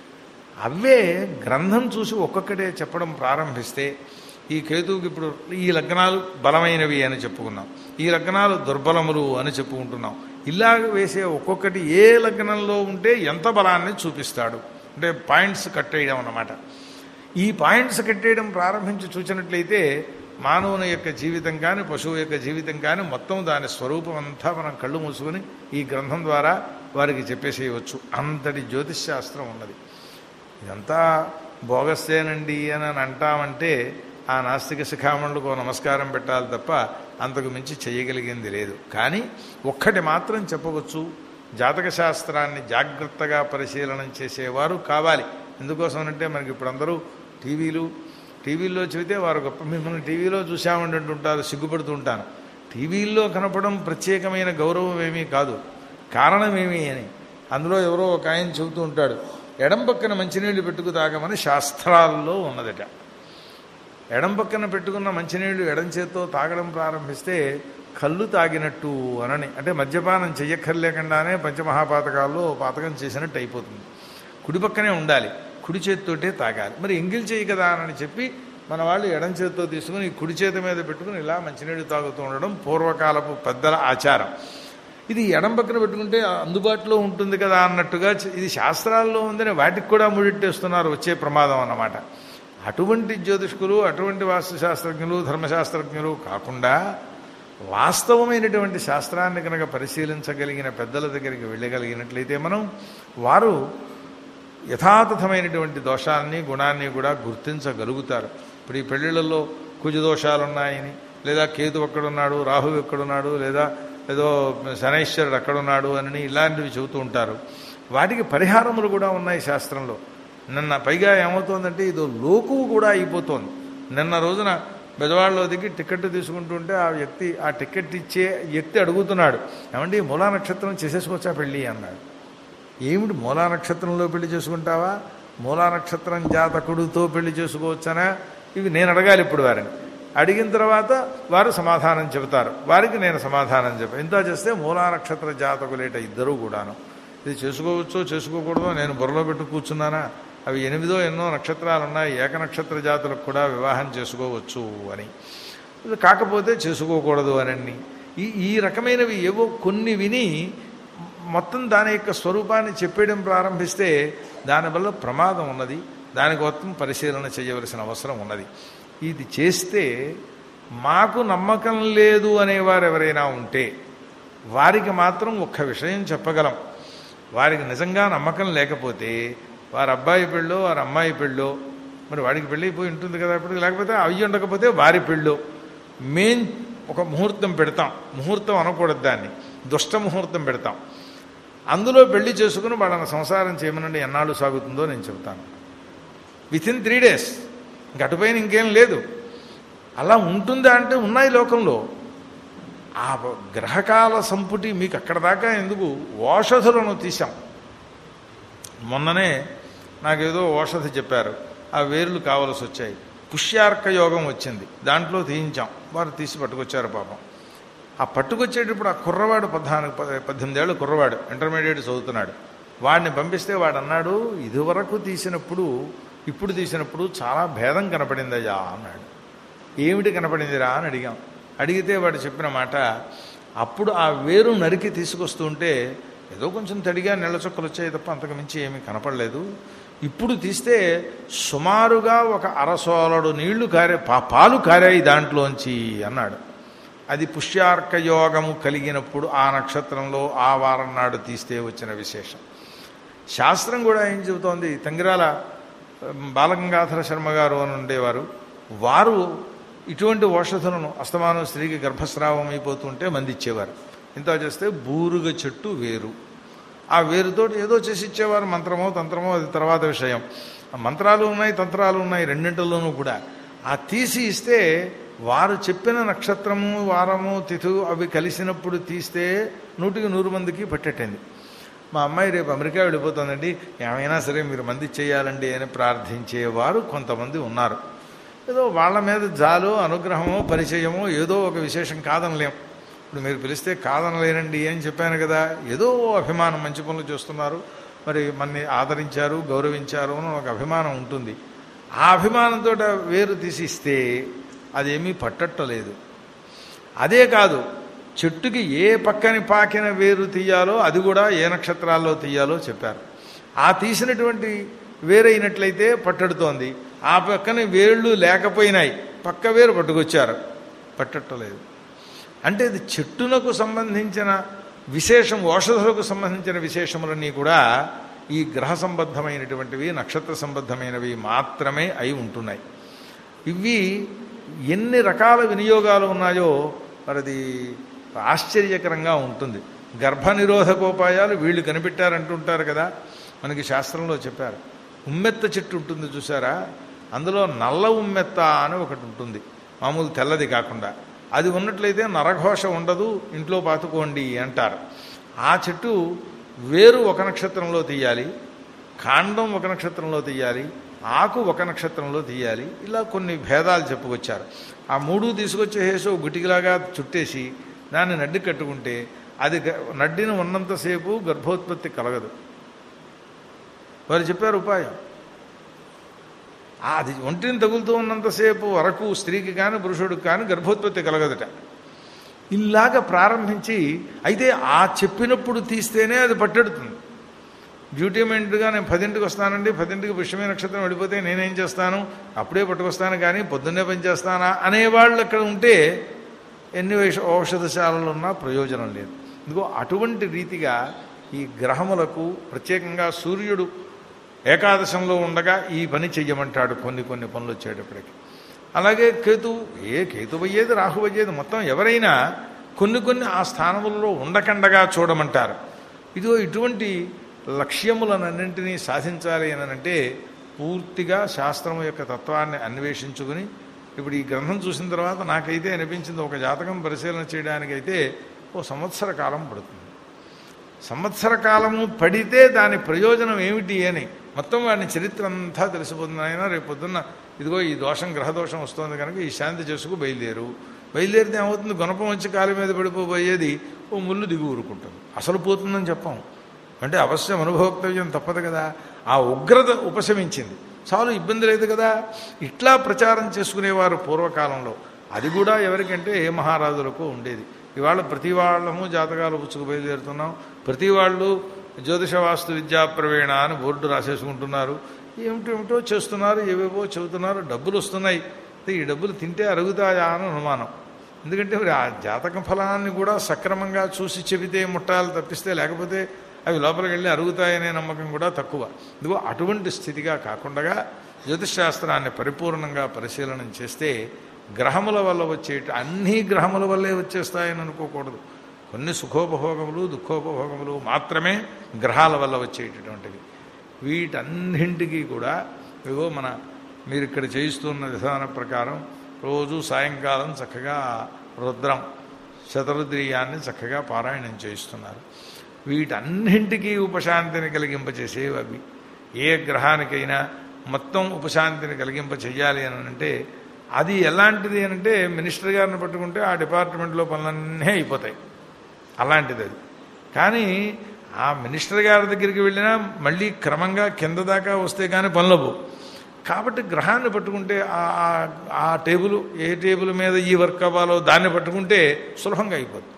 అవే గ్రంథం చూసి ఒక్కొక్కటే చెప్పడం ప్రారంభిస్తే ఈ కేతువుకి ఇప్పుడు ఈ లగ్నాలు బలమైనవి అని చెప్పుకున్నాం ఈ లగ్నాలు దుర్బలములు అని చెప్పుకుంటున్నాం ఇలాగ వేసే ఒక్కొక్కటి ఏ లగ్నంలో ఉంటే ఎంత బలాన్ని చూపిస్తాడు అంటే పాయింట్స్ కట్టేయడం అన్నమాట ఈ పాయింట్స్ కట్టేయడం ప్రారంభించి చూసినట్లయితే మానవుని యొక్క జీవితం కానీ పశువు యొక్క జీవితం కానీ మొత్తం దాని స్వరూపం అంతా మనం కళ్ళు మూసుకొని ఈ గ్రంథం ద్వారా వారికి చెప్పేసేయవచ్చు అంతటి జ్యోతిష్ శాస్త్రం ఉన్నది ఇదంతా బోగస్తేనండి అని అని అంటామంటే ఆ నాస్తిక శిఖామణులకు నమస్కారం పెట్టాలి తప్ప అంతకు మించి చేయగలిగింది లేదు కానీ ఒక్కటి మాత్రం చెప్పవచ్చు జాతక శాస్త్రాన్ని జాగ్రత్తగా పరిశీలనం చేసేవారు కావాలి ఎందుకోసమనంటే మనకి ఇప్పుడు అందరూ టీవీలు టీవీల్లో చెబితే వారు గొప్ప మిమ్మల్ని టీవీలో చూసామండి అంటుంటారు సిగ్గుపడుతూ ఉంటాను టీవీల్లో కనపడం ప్రత్యేకమైన గౌరవం ఏమీ కాదు కారణమేమి అని అందులో ఎవరో ఒక ఆయన చెబుతూ ఉంటాడు ఎడం పక్కన మంచినీళ్లు పెట్టుకు తాగమని శాస్త్రాల్లో ఉన్నదట ఎడం పక్కన పెట్టుకున్న మంచినీళ్లు ఎడం చేత్తో తాగడం ప్రారంభిస్తే కళ్ళు తాగినట్టు అనని అంటే మద్యపానం చెయ్యక్కర్లేకుండానే పంచమహాపాతకాల్లో ఓ పాతకం చేసినట్టు అయిపోతుంది కుడి పక్కనే ఉండాలి కుడి చేతితోటే తాగాలి మరి ఎంగిల్ చేయి కదా అని చెప్పి మన వాళ్ళు ఎడం చేతితో తీసుకుని ఈ కుడి చేతి మీద పెట్టుకుని ఇలా మంచినీళ్ళు తాగుతూ ఉండడం పూర్వకాలపు పెద్దల ఆచారం ఇది ఎడం పక్కన పెట్టుకుంటే అందుబాటులో ఉంటుంది కదా అన్నట్టుగా చ- ఇది శాస్త్రాల్లో ఉందని వాటికి కూడా ముడిట్టేస్తున్నారు వచ్చే ప్రమాదం అన్నమాట అటువంటి జ్యోతిష్కులు అటువంటి వాస్తుశాస్త్రజ్ఞులు ధర్మశాస్త్రజ్ఞులు కాకుండా వాస్తవమైనటువంటి శాస్త్రాన్ని కనుక పరిశీలించగలిగిన పెద్దల దగ్గరికి వెళ్ళగలిగినట్లయితే మనం వారు యథాతథమైనటువంటి దోషాన్ని గుణాన్ని కూడా గుర్తించగలుగుతారు ఇప్పుడు ఈ పెళ్లిళ్ళల్లో కుజ దోషాలు ఉన్నాయని లేదా కేతు ఎక్కడున్నాడు రాహు ఎక్కడున్నాడు లేదా ఏదో శనైశ్వరుడు అక్కడున్నాడు అని ఇలాంటివి చెబుతూ ఉంటారు వాటికి పరిహారములు కూడా ఉన్నాయి శాస్త్రంలో నిన్న పైగా ఏమవుతోందంటే ఇదో లోకువు కూడా అయిపోతోంది నిన్న రోజున బెజవాడలో దిగి టికెట్ తీసుకుంటుంటే ఆ వ్యక్తి ఆ టికెట్ ఇచ్చే వ్యక్తి అడుగుతున్నాడు ఏమండి మూలా నక్షత్రం చేసేసుకోవచ్చా పెళ్ళి అన్నాడు ఏమిటి మూలా నక్షత్రంలో పెళ్లి చేసుకుంటావా మూలా నక్షత్రం జాతకుడితో పెళ్లి చేసుకోవచ్చనా ఇవి నేను అడగాలి ఇప్పుడు వారిని అడిగిన తర్వాత వారు సమాధానం చెబుతారు వారికి నేను సమాధానం చెప్పాను ఇంత చేస్తే మూలా నక్షత్ర జాతకులేట ఇద్దరూ కూడాను ఇది చేసుకోవచ్చో చేసుకోకూడదో నేను బుర్రలో పెట్టు కూర్చున్నానా అవి ఎనిమిదో ఎన్నో నక్షత్రాలు ఉన్నాయి ఏక నక్షత్ర జాతులకు కూడా వివాహం చేసుకోవచ్చు అని ఇది కాకపోతే చేసుకోకూడదు అని ఈ ఈ రకమైనవి ఏవో కొన్ని విని మొత్తం దాని యొక్క స్వరూపాన్ని చెప్పేయడం ప్రారంభిస్తే దానివల్ల ప్రమాదం ఉన్నది దానికి మొత్తం పరిశీలన చేయవలసిన అవసరం ఉన్నది ఇది చేస్తే మాకు నమ్మకం లేదు అనేవారు ఎవరైనా ఉంటే వారికి మాత్రం ఒక్క విషయం చెప్పగలం వారికి నిజంగా నమ్మకం లేకపోతే వారి అబ్బాయి పెళ్ళో వారి అమ్మాయి పెళ్ళో మరి వాడికి పెళ్ళైపోయి ఉంటుంది కదా ఇప్పుడు లేకపోతే అవి ఉండకపోతే వారి పెళ్ళో మేం ఒక ముహూర్తం పెడతాం ముహూర్తం అనకూడదు దాన్ని దుష్ట ముహూర్తం పెడతాం అందులో పెళ్లి చేసుకుని వాళ్ళని సంసారం చేయమనండి ఎన్నాళ్ళు సాగుతుందో నేను చెబుతాను విత్ ఇన్ త్రీ డేస్ ఇంక అటుపైన ఇంకేం లేదు అలా ఉంటుందా అంటే ఉన్నాయి లోకంలో ఆ గ్రహకాల సంపుటి మీకు అక్కడ దాకా ఎందుకు ఓషధులను తీశాం మొన్ననే నాకేదో ఓషధి చెప్పారు ఆ వేర్లు కావలసి వచ్చాయి పుష్యార్క యోగం వచ్చింది దాంట్లో తీయించాం వారు తీసి పట్టుకొచ్చారు పాపం ఆ పట్టుకొచ్చేటప్పుడు ఆ కుర్రవాడు పద్నాలుగు ప- పద్దెనిమిది ఏళ్ళు కుర్రవాడు ఇంటర్మీడియట్ చదువుతున్నాడు వాడిని పంపిస్తే వాడు అన్నాడు ఇదివరకు తీసినప్పుడు ఇప్పుడు తీసినప్పుడు చాలా భేదం కనపడిందయ్యా అన్నాడు ఏమిటి కనపడిందిరా అని అడిగాం అడిగితే వాడు చెప్పిన మాట అప్పుడు ఆ వేరు నరికి తీసుకొస్తుంటే ఏదో కొంచెం తడిగా నెల చుక్కలు వచ్చాయి తప్ప అంతకు మించి ఏమీ కనపడలేదు ఇప్పుడు తీస్తే సుమారుగా ఒక అరసోలడు నీళ్లు కారే పా పాలు కారాయి దాంట్లోంచి అన్నాడు అది పుష్యార్క యోగము కలిగినప్పుడు ఆ నక్షత్రంలో ఆ వారం నాడు తీస్తే వచ్చిన విశేషం శాస్త్రం కూడా ఏం చెబుతోంది తంగిరాల ఉమ్, బాలగంగాధర శర్మ గారు అని ఉండేవారు వారు ఇటువంటి ఔషధులను అస్తమానం స్త్రీకి గర్భస్రావం అయిపోతుంటే మంది ఇచ్చేవారు ఇంత చేస్తే బూరుగ చెట్టు వేరు ఆ వేరుతో ఏదో చేసి ఇచ్చేవారు మంత్రమో తంత్రమో అది తర్వాత విషయం ఆ మంత్రాలు ఉన్నాయి తంత్రాలు ఉన్నాయి రెండింటిలోనూ కూడా ఆ తీసి ఇస్తే వారు చెప్పిన నక్షత్రము వారము తిథు అవి కలిసినప్పుడు తీస్తే నూటికి నూరు మందికి పట్టేటండి మా అమ్మాయి రేపు అమెరికా వెళ్ళిపోతుందండి ఏమైనా సరే మీరు మంది చేయాలండి అని ప్రార్థించేవారు కొంతమంది ఉన్నారు ఏదో వాళ్ళ మీద జాలో అనుగ్రహమో పరిచయమో ఏదో ఒక విశేషం కాదనలేం ఇప్పుడు మీరు పిలిస్తే కాదనలేనండి అని చెప్పాను కదా ఏదో అభిమానం మంచి పనులు చేస్తున్నారు మరి మన్ని ఆదరించారు గౌరవించారు అని ఒక అభిమానం ఉంటుంది ఆ అభిమానంతో వేరు తీసి ఇస్తే అదేమీ పట్టట్టలేదు అదే కాదు చెట్టుకి ఏ పక్కని పాకిన వేరు తీయాలో అది కూడా ఏ నక్షత్రాల్లో తీయాలో చెప్పారు ఆ తీసినటువంటి వేరైనట్లయితే పట్టడుతోంది ఆ పక్కన వేళ్ళు లేకపోయినాయి పక్క వేరు పట్టుకొచ్చారు పట్టట్టలేదు అంటే ఇది చెట్టునకు సంబంధించిన విశేషం ఔషధులకు సంబంధించిన విశేషములన్నీ కూడా ఈ గ్రహ సంబద్ధమైనటువంటివి నక్షత్ర సంబద్ధమైనవి మాత్రమే అయి ఉంటున్నాయి ఇవి ఎన్ని రకాల వినియోగాలు ఉన్నాయో మరది ఆశ్చర్యకరంగా ఉంటుంది గర్భ నిరోధకోపాయాలు వీళ్ళు కనిపెట్టారంటుంటారు కదా మనకి శాస్త్రంలో చెప్పారు ఉమ్మెత్త చెట్టు ఉంటుంది చూసారా అందులో నల్ల ఉమ్మెత్త అని ఒకటి ఉంటుంది మామూలు తెల్లది కాకుండా అది ఉన్నట్లయితే నరఘోష ఉండదు ఇంట్లో పాతుకోండి అంటారు ఆ చెట్టు వేరు ఒక నక్షత్రంలో తీయాలి కాండం ఒక నక్షత్రంలో తీయాలి ఆకు ఒక నక్షత్రంలో తీయాలి ఇలా కొన్ని భేదాలు చెప్పుకొచ్చారు ఆ మూడు తీసుకొచ్చేసేసి ఒక గుటికిలాగా చుట్టేసి దాన్ని నడ్డి కట్టుకుంటే అది గ- నడ్డిని ఉన్నంతసేపు గర్భోత్పత్తి కలగదు వారు చెప్పారు ఉపాయం అది ఒంటిని తగులుతూ ఉన్నంతసేపు వరకు స్త్రీకి కానీ పురుషుడికి కానీ గర్భోత్పత్తి కలగదట ఇలాగ ప్రారంభించి అయితే ఆ చెప్పినప్పుడు తీస్తేనే అది పట్టెడుతుంది డ్యూటీ మైండ్గా నేను పదింటికి వస్తానండి పదింటికి పుష్యమే నక్షత్రం వెళ్ళిపోతే నేనేం చేస్తాను అప్పుడే పట్టుకొస్తాను కానీ పొద్దున్నే పని చేస్తానా అనేవాళ్ళు అక్కడ ఉంటే ఎన్ని ఔష- ఔషధశాలలు ఉన్నా ప్రయోజనం లేదు ఇదిగో అటువంటి రీతిగా ఈ గ్రహములకు ప్రత్యేకంగా సూర్యుడు ఏకాదశంలో ఉండగా ఈ పని చెయ్యమంటాడు కొన్ని కొన్ని పనులు వచ్చేటప్పటికి అలాగే కేతు ఏ కేతు అయ్యేది రాహు అయ్యేది మొత్తం ఎవరైనా కొన్ని కొన్ని ఆ స్థానములలో ఉండకండగా చూడమంటారు ఇదిగో ఇటువంటి లక్ష్యములనన్నింటినీ సాధించాలి అని అంటే పూర్తిగా శాస్త్రం యొక్క తత్వాన్ని అన్వేషించుకుని ఇప్పుడు ఈ గ్రంథం చూసిన తర్వాత నాకైతే అనిపించింది ఒక జాతకం పరిశీలన చేయడానికైతే ఓ సంవత్సర కాలం పడుతుంది సంవత్సర కాలము పడితే దాని ప్రయోజనం ఏమిటి అని మొత్తం వాడిని చరిత్ర అంతా తెలిసిపోతుంది ఆయన రేపు పొద్దున్న ఇదిగో ఈ దోషం గ్రహదోషం వస్తుంది కనుక ఈ శాంతి చేసుకు బయలుదేరు బయలుదేరితే ఏమవుతుంది గుణపం వచ్చి కాలు మీద పడిపోబోయేది ఓ ముళ్ళు దిగు ఊరుకుంటుంది అసలు పోతుందని చెప్పాం అంటే అవశ్యం అనుభవక్తవ్యం తప్పదు కదా ఆ ఉగ్రత ఉపశమించింది చాలు ఇబ్బంది లేదు కదా ఇట్లా ప్రచారం చేసుకునేవారు పూర్వకాలంలో అది కూడా ఎవరికంటే ఏ మహారాజులకు ఉండేది ఇవాళ ప్రతి వాళ్ళము జాతకాలు పుచ్చుకు బయలుదేరుతున్నాం ప్రతి వాళ్ళు జ్యోతిష వాస్తు విద్యా ప్రవీణ అని బోర్డు రాసేసుకుంటున్నారు ఏమిటేమిటో చేస్తున్నారు ఏవేవో చెబుతున్నారు డబ్బులు వస్తున్నాయి అయితే ఈ డబ్బులు తింటే అరుగుతాయా అని అనుమానం ఎందుకంటే మరి ఆ జాతక ఫలాన్ని కూడా సక్రమంగా చూసి చెబితే ముట్టాలు తప్పిస్తే లేకపోతే అవి లోపలికి వెళ్ళి అరుగుతాయనే నమ్మకం కూడా తక్కువ ఇదిగో అటువంటి స్థితిగా కాకుండా జ్యోతిషశాస్త్రాన్ని పరిపూర్ణంగా పరిశీలన చేస్తే గ్రహముల వల్ల వచ్చే అన్ని గ్రహముల వల్లే వచ్చేస్తాయని అనుకోకూడదు కొన్ని సుఖోపభోగములు దుఃఖోపభోగములు మాత్రమే గ్రహాల వల్ల వచ్చేటటువంటివి వీటన్నింటికి కూడా ఇదిగో మన మీరు ఇక్కడ చేయిస్తున్న విధాన ప్రకారం రోజు సాయంకాలం చక్కగా రుద్రం శతరుద్రీయాన్ని చక్కగా పారాయణం చేయిస్తున్నారు వీటన్నింటికీ ఉపశాంతిని కలిగింపచేసేవి అవి ఏ గ్రహానికైనా మొత్తం ఉపశాంతిని కలిగింప చెయ్యాలి అని అంటే అది ఎలాంటిది అని అంటే మినిస్టర్ గారిని పట్టుకుంటే ఆ డిపార్ట్మెంట్లో పనులన్నీ అయిపోతాయి అలాంటిది అది కానీ ఆ మినిస్టర్ గారి దగ్గరికి వెళ్ళినా మళ్ళీ క్రమంగా కింద దాకా వస్తే కానీ పనులవు కాబట్టి గ్రహాన్ని పట్టుకుంటే ఆ- ఆ- ఆ టేబుల్ ఏ టేబుల్ మీద ఈ వర్క్ అవ్వాలో దాన్ని పట్టుకుంటే సులభంగా అయిపోతుంది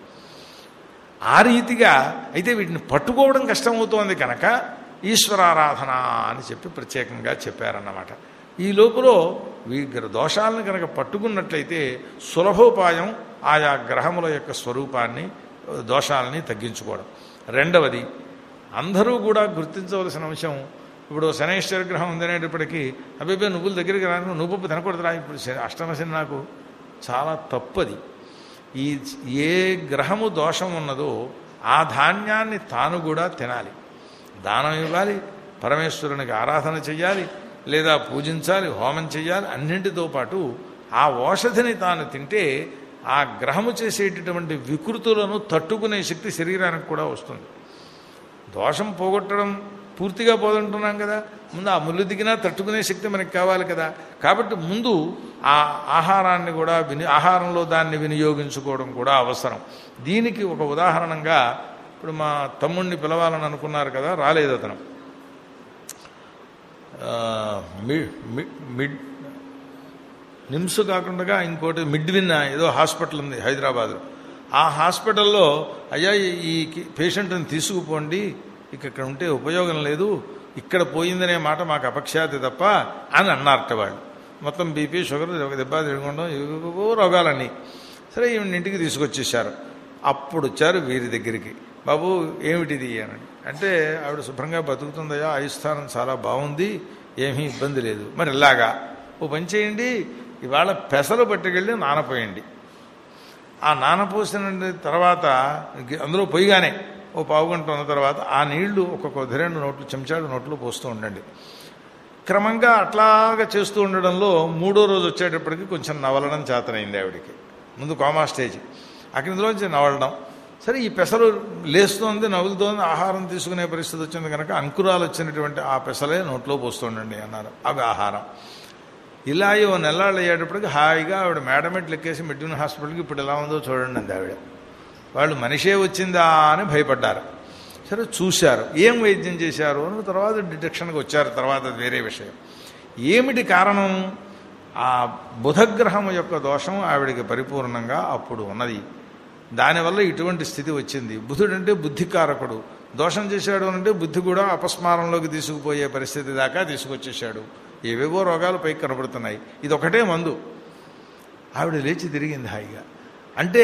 ఆ రీతిగా అయితే వీటిని పట్టుకోవడం కష్టమవుతోంది కనుక ఈశ్వరారాధన అని చెప్పి ప్రత్యేకంగా చెప్పారన్నమాట ఈ లోపల ఈ గ్ర- దోషాలను కనుక పట్టుకున్నట్లయితే సులభోపాయం ఆయా గ్రహముల యొక్క స్వరూపాన్ని దోషాలని తగ్గించుకోవడం రెండవది అందరూ కూడా గుర్తించవలసిన అంశం ఇప్పుడు శనైశ్వర గ్రహం ఉందనేటప్పటికీ అబ్బాయి నువ్వుల దగ్గరికి రాను నువ్వు పప్పు తినకూడదురా ఇప్పుడు శని- అష్టమ శని నాకు చాలా తప్పది ఈ ఏ గ్రహము దోషం ఉన్నదో ఆ ధాన్యాన్ని తాను కూడా తినాలి దానం ఇవ్వాలి పరమేశ్వరునికి ఆరాధన చెయ్యాలి లేదా పూజించాలి హోమం చెయ్యాలి అన్నింటితో పాటు ఆ ఓషధిని తాను తింటే ఆ గ్రహము చేసేటటువంటి వికృతులను తట్టుకునే శక్తి శరీరానికి కూడా వస్తుంది దోషం పోగొట్టడం పూర్తిగా పోదంటున్నాం కదా ముందు ఆ ముళ్ళు దిగినా తట్టుకునే శక్తి మనకి కావాలి కదా కాబట్టి ముందు ఆ ఆహారాన్ని కూడా విని ఆహారంలో దాన్ని వినియోగించుకోవడం కూడా అవసరం దీనికి ఒక ఉదాహరణంగా ఇప్పుడు మా తమ్ముడిని పిలవాలని అనుకున్నారు కదా రాలేదు అతను ఆ, మి- మి- మిడ్ నిమ్స్ కాకుండా ఇంకోటి మిడ్విన్ ఏదో హాస్పిటల్ ఉంది హైదరాబాద్లో ఆ హాస్పిటల్లో అయ్యా ఈ- ఈ పేషెంట్ని తీసుకుపోండి ఇక ఇక్కడ ఉంటే ఉపయోగం లేదు ఇక్కడ పోయిందనే మాట మాకు అపఖ్యాతి తప్ప అని అన్నారట వాళ్ళు మొత్తం బీపీ షుగర్ ఒక దెబ్బ తిరగడం ఏవేవో రోగాలన్నీ సరే ఈవిడ ఇంటికి తీసుకొచ్చేసారు అప్పుడు వచ్చారు వీరి దగ్గరికి బాబు ఏమిటిది అని అంటే ఆవిడ శుభ్రంగా బతుకుతుందయ్యా ఆయుస్థానం చాలా బాగుంది ఏమీ ఇబ్బంది లేదు మరి ఇలాగా ఓ పని చేయండి ఇవాళ పెసలు పట్టుకెళ్ళి నానపోయండి ఆ నానపోసిన తర్వాత అందులో పొయ్యిగానే ఓ పావు గంట ఉన్న తర్వాత ఆ నీళ్లు ఒక్కొక్క ఉదరెండు నోట్లు చెంచాడు నోట్లు పోస్తూ ఉండండి క్రమంగా అట్లాగా చేస్తూ ఉండడంలో మూడో రోజు వచ్చేటప్పటికి కొంచెం నవలడం చేతనైంది ఆవిడికి ముందు కోమా స్టేజ్ అక్కడి నుంచి నవలడం సరే ఈ పెసలు లేస్తోంది నవ్వులుతోంది ఆహారం తీసుకునే పరిస్థితి వచ్చింది కనుక అంకురాలు వచ్చినటువంటి ఆ పెసలే నోట్లో పోస్తుండండి అన్నారు అవి ఆహారం ఇలా ఓ నెల్లాళ్ళు అయ్యేటప్పటికి హాయిగా ఆవిడ మేడమెట్లు ఎక్కేసి మెడ్యూన్ హాస్పిటల్కి ఇప్పుడు ఎలా ఉందో చూడండి అంది ఆవిడ వాళ్ళు మనిషే వచ్చిందా అని భయపడ్డారు సరే చూశారు ఏం వైద్యం చేశారు అని తర్వాత డిటెక్షన్కి వచ్చారు తర్వాత అది వేరే విషయం ఏమిటి కారణం ఆ బుధగ్రహం యొక్క దోషం ఆవిడికి పరిపూర్ణంగా అప్పుడు ఉన్నది దానివల్ల ఇటువంటి స్థితి వచ్చింది బుధుడు అంటే బుద్ధికారకుడు దోషం చేశాడు అంటే బుద్ధి కూడా అపస్మారంలోకి తీసుకుపోయే పరిస్థితి దాకా తీసుకొచ్చేశాడు ఏవేవో రోగాలు పైకి కనబడుతున్నాయి ఇది ఒకటే మందు ఆవిడ లేచి తిరిగింది హాయిగా అంటే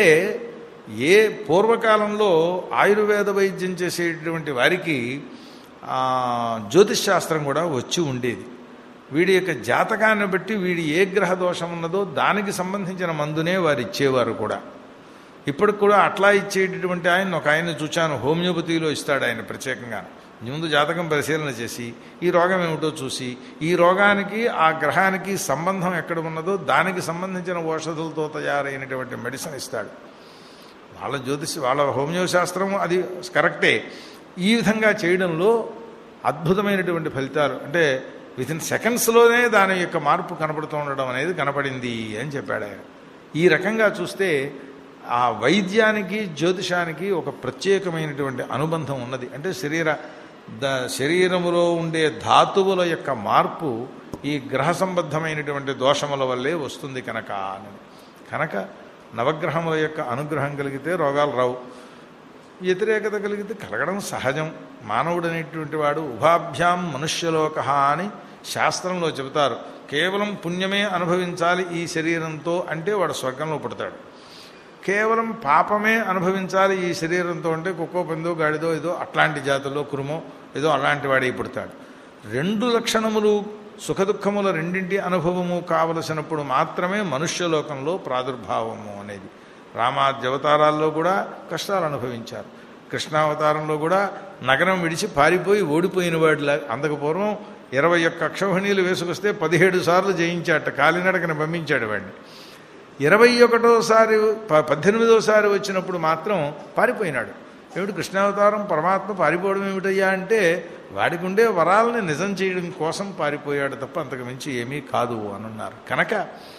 ఏ పూర్వకాలంలో ఆయుర్వేద వైద్యం చేసేటువంటి వారికి ఆ, జ్యోతిష్ శాస్త్రం కూడా వచ్చి ఉండేది వీడి యొక్క జాతకాన్ని బట్టి వీడి ఏ గ్రహ దోషం ఉన్నదో దానికి సంబంధించిన మందునే వారు ఇచ్చేవారు కూడా ఇప్పటికి కూడా అట్లా ఇచ్చేటటువంటి ఆయన ఒక ఆయన చూచాను హోమియోపతిలో ఇస్తాడు ఆయన ప్రత్యేకంగా ముందు జాతకం పరిశీలన చేసి ఈ రోగం ఏమిటో చూసి ఈ రోగానికి ఆ గ్రహానికి సంబంధం ఎక్కడ ఉన్నదో దానికి సంబంధించిన ఔషధులతో తయారైనటువంటి మెడిసిన్ ఇస్తాడు వాళ్ళ జ్యోతిష్ వాళ్ళ హోమియో శాస్త్రం అది కరెక్టే ఈ విధంగా చేయడంలో అద్భుతమైనటువంటి ఫలితాలు అంటే విత్ ఇన్ సెకండ్స్లోనే దాని యొక్క మార్పు కనపడుతూ ఉండడం అనేది కనపడింది అని చెప్పాడు ఆయన ఈ రకంగా చూస్తే ఆ వైద్యానికి జ్యోతిషానికి ఒక ప్రత్యేకమైనటువంటి అనుబంధం ఉన్నది అంటే శరీర ద శరీరములో ఉండే ధాతువుల యొక్క మార్పు ఈ గ్రహ సంబద్ధమైనటువంటి దోషముల వల్లే వస్తుంది కనుక అని కనుక నవగ్రహముల యొక్క అనుగ్రహం కలిగితే రోగాలు రావు వ్యతిరేకత కలిగితే కలగడం సహజం మానవుడు అనేటువంటి వాడు ఉభాభ్యాం మనుష్యలోక అని శాస్త్రంలో చెబుతారు కేవలం పుణ్యమే అనుభవించాలి ఈ శరీరంతో అంటే వాడు స్వర్గంలో పుడతాడు కేవలం పాపమే అనుభవించాలి ఈ శరీరంతో అంటే కుక్కో పందో గాడిదో ఏదో అట్లాంటి జాతుల్లో కురుమో ఏదో అలాంటి వాడే పుడతాడు రెండు లక్షణములు సుఖదుఖముల రెండింటి అనుభవము కావలసినప్పుడు మాత్రమే మనుష్యలోకంలో ప్రాదుర్భావము అనేది రామాద్యవతారాల్లో కూడా కష్టాలు అనుభవించారు కృష్ణావతారంలో కూడా నగరం విడిచి పారిపోయి ఓడిపోయిన వాడిలా అంతకు పూర్వం ఇరవై ఒక్క అక్షోహిణీలు వేసుకొస్తే పదిహేడు సార్లు జయించాట కాలినడకన పంపించాడు వాడిని ఇరవై ఒకటోసారి ప- పద్దెనిమిదోసారి వచ్చినప్పుడు మాత్రం పారిపోయినాడు ఏమిటి కృష్ణావతారం పరమాత్మ పారిపోవడం ఏమిటయ్యా అంటే వాడికి ఉండే వరాలని నిజం చేయడం కోసం పారిపోయాడు తప్ప అంతకు మించి ఏమీ కాదు అని అన్నారు కనుక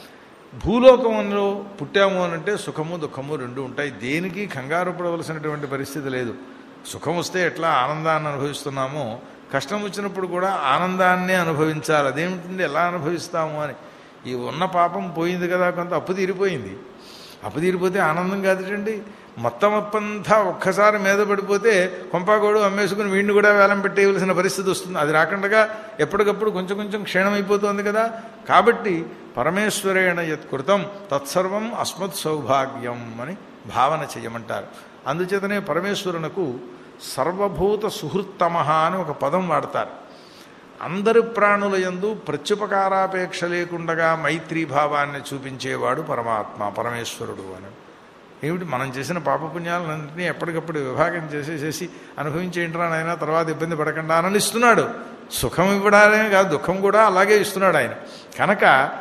భూలోకంలో పుట్టాము అనంటే సుఖము దుఃఖము రెండు ఉంటాయి దేనికి కంగారు పడవలసినటువంటి పరిస్థితి లేదు సుఖం వస్తే ఎట్లా ఆనందాన్ని అనుభవిస్తున్నామో కష్టం వచ్చినప్పుడు కూడా ఆనందాన్నే అనుభవించాలి అదేమిటండి ఎలా అనుభవిస్తాము అని ఈ ఉన్న పాపం పోయింది కదా కొంత అప్పు తీరిపోయింది అప్పు తీరిపోతే ఆనందం కాదుటండి మొత్తం అప్పంతా ఒక్కసారి మీద పడిపోతే కొంపాగోడు అమ్మేసుకుని వీడిని కూడా వేలం పెట్టేయవలసిన పరిస్థితి వస్తుంది అది రాకుండా ఎప్పటికప్పుడు కొంచెం కొంచెం క్షీణమైపోతుంది కదా కాబట్టి పరమేశ్వరేణ యత్కృతం తత్సర్వం అస్మత్ సౌభాగ్యం అని భావన చేయమంటారు అందుచేతనే పరమేశ్వరునకు సర్వభూత సుహృత్తమ అని ఒక పదం వాడతారు అందరి ప్రాణుల యందు ప్రత్యుపకారాపేక్ష లేకుండగా మైత్రీ భావాన్ని చూపించేవాడు పరమాత్మ పరమేశ్వరుడు అని ఏమిటి మనం చేసిన పాపపుణ్యాలన్నింటినీ ఎప్పటికప్పుడు విభాగం చేసేసేసి అనుభవించేంట్రా నాయన తర్వాత ఇబ్బంది పడకుండా అని ఇస్తున్నాడు సుఖం ఇవ్వడానే కాదు దుఃఖం కూడా అలాగే ఇస్తున్నాడు ఆయన కనుక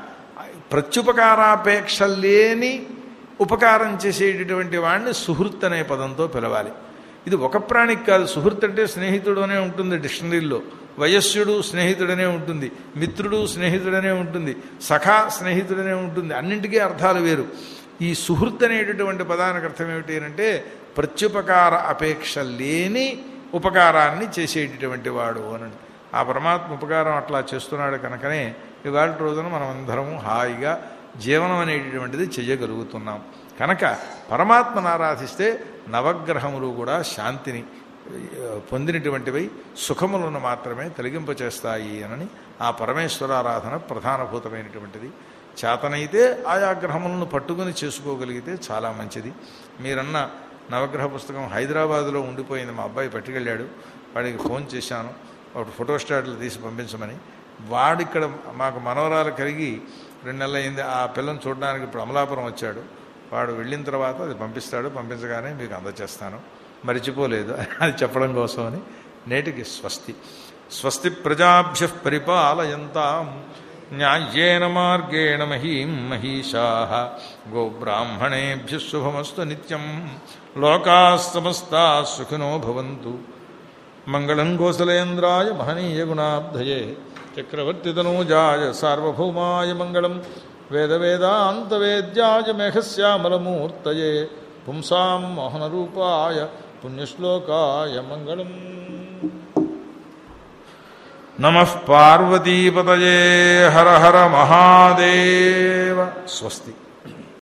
ప్రత్యుపకారాపేక్ష లేని ఉపకారం చేసేటటువంటి వాడిని సుహృత్ అనే పదంతో పిలవాలి ఇది ఒక ప్రాణికి కాదు సుహృత్ అంటే స్నేహితుడు అనే ఉంటుంది డిక్షనరీలో వయస్సుడు స్నేహితుడనే ఉంటుంది మిత్రుడు స్నేహితుడనే ఉంటుంది సఖా స్నేహితుడనే ఉంటుంది అన్నింటికీ అర్థాలు వేరు ఈ సుహృత్ అనేటటువంటి పదానికి అర్థం ఏమిటి అంటే ప్రత్యుపకార అపేక్ష లేని ఉపకారాన్ని చేసేటటువంటి వాడు అని ఆ పరమాత్మ ఉపకారం అట్లా చేస్తున్నాడు కనుకనే ఇవాళ రోజున మనం అందరము హాయిగా జీవనం అనేటటువంటిది చేయగలుగుతున్నాం కనుక పరమాత్మను ఆరాధిస్తే నవగ్రహములు కూడా శాంతిని ఆ, పొందినటువంటివై సుఖములను మాత్రమే తొలగింపచేస్తాయి అని ఆ పరమేశ్వరారాధన ప్రధానభూతమైనటువంటిది చేతనైతే ఆయా గ్రహములను పట్టుకుని చేసుకోగలిగితే చాలా మంచిది మీరన్న నవగ్రహ పుస్తకం హైదరాబాదులో ఉండిపోయింది మా అబ్బాయి పట్టుకెళ్ళాడు వాడికి ఫోన్ చేశాను ఒకటి ఫోటోస్టాట్లు తీసి పంపించమని వాడిక్కడ మాకు మనవరాలు కలిగి రెండు నెలలు అయింది ఆ పిల్లని చూడడానికి ఇప్పుడు అమలాపురం వచ్చాడు వాడు వెళ్ళిన తర్వాత అది పంపిస్తాడు పంపించగానే మీకు అందచేస్తాను మరిచిపోలేదు అది చెప్పడం కోసమని నేటికి స్వస్తి స్వస్తి ప్రజాభ్య పరిపాలయంతాం న్యాయ్యేన మార్గేణ మహీం మహిషా గోబ్రాహ్మణేభ్య శుభమస్తు నిత్యం లోకా సమస్తా సుఖినో భవంతు మంగళం కోసలేంద్రాయ మహనీయ గుణాబ్ధయే చక్రవర్తితనూజాయ సార్వభౌమాయ మంగళం వేదవేదాంతవేద్యాయ మేఘశ్యామలమూర్తయే పుంసాం మోహనరూపాయ పుణ్యశ్లోకాయ మంగళం నమ పార్వతీపతయే హర హర మహాదేవ స్వస్తి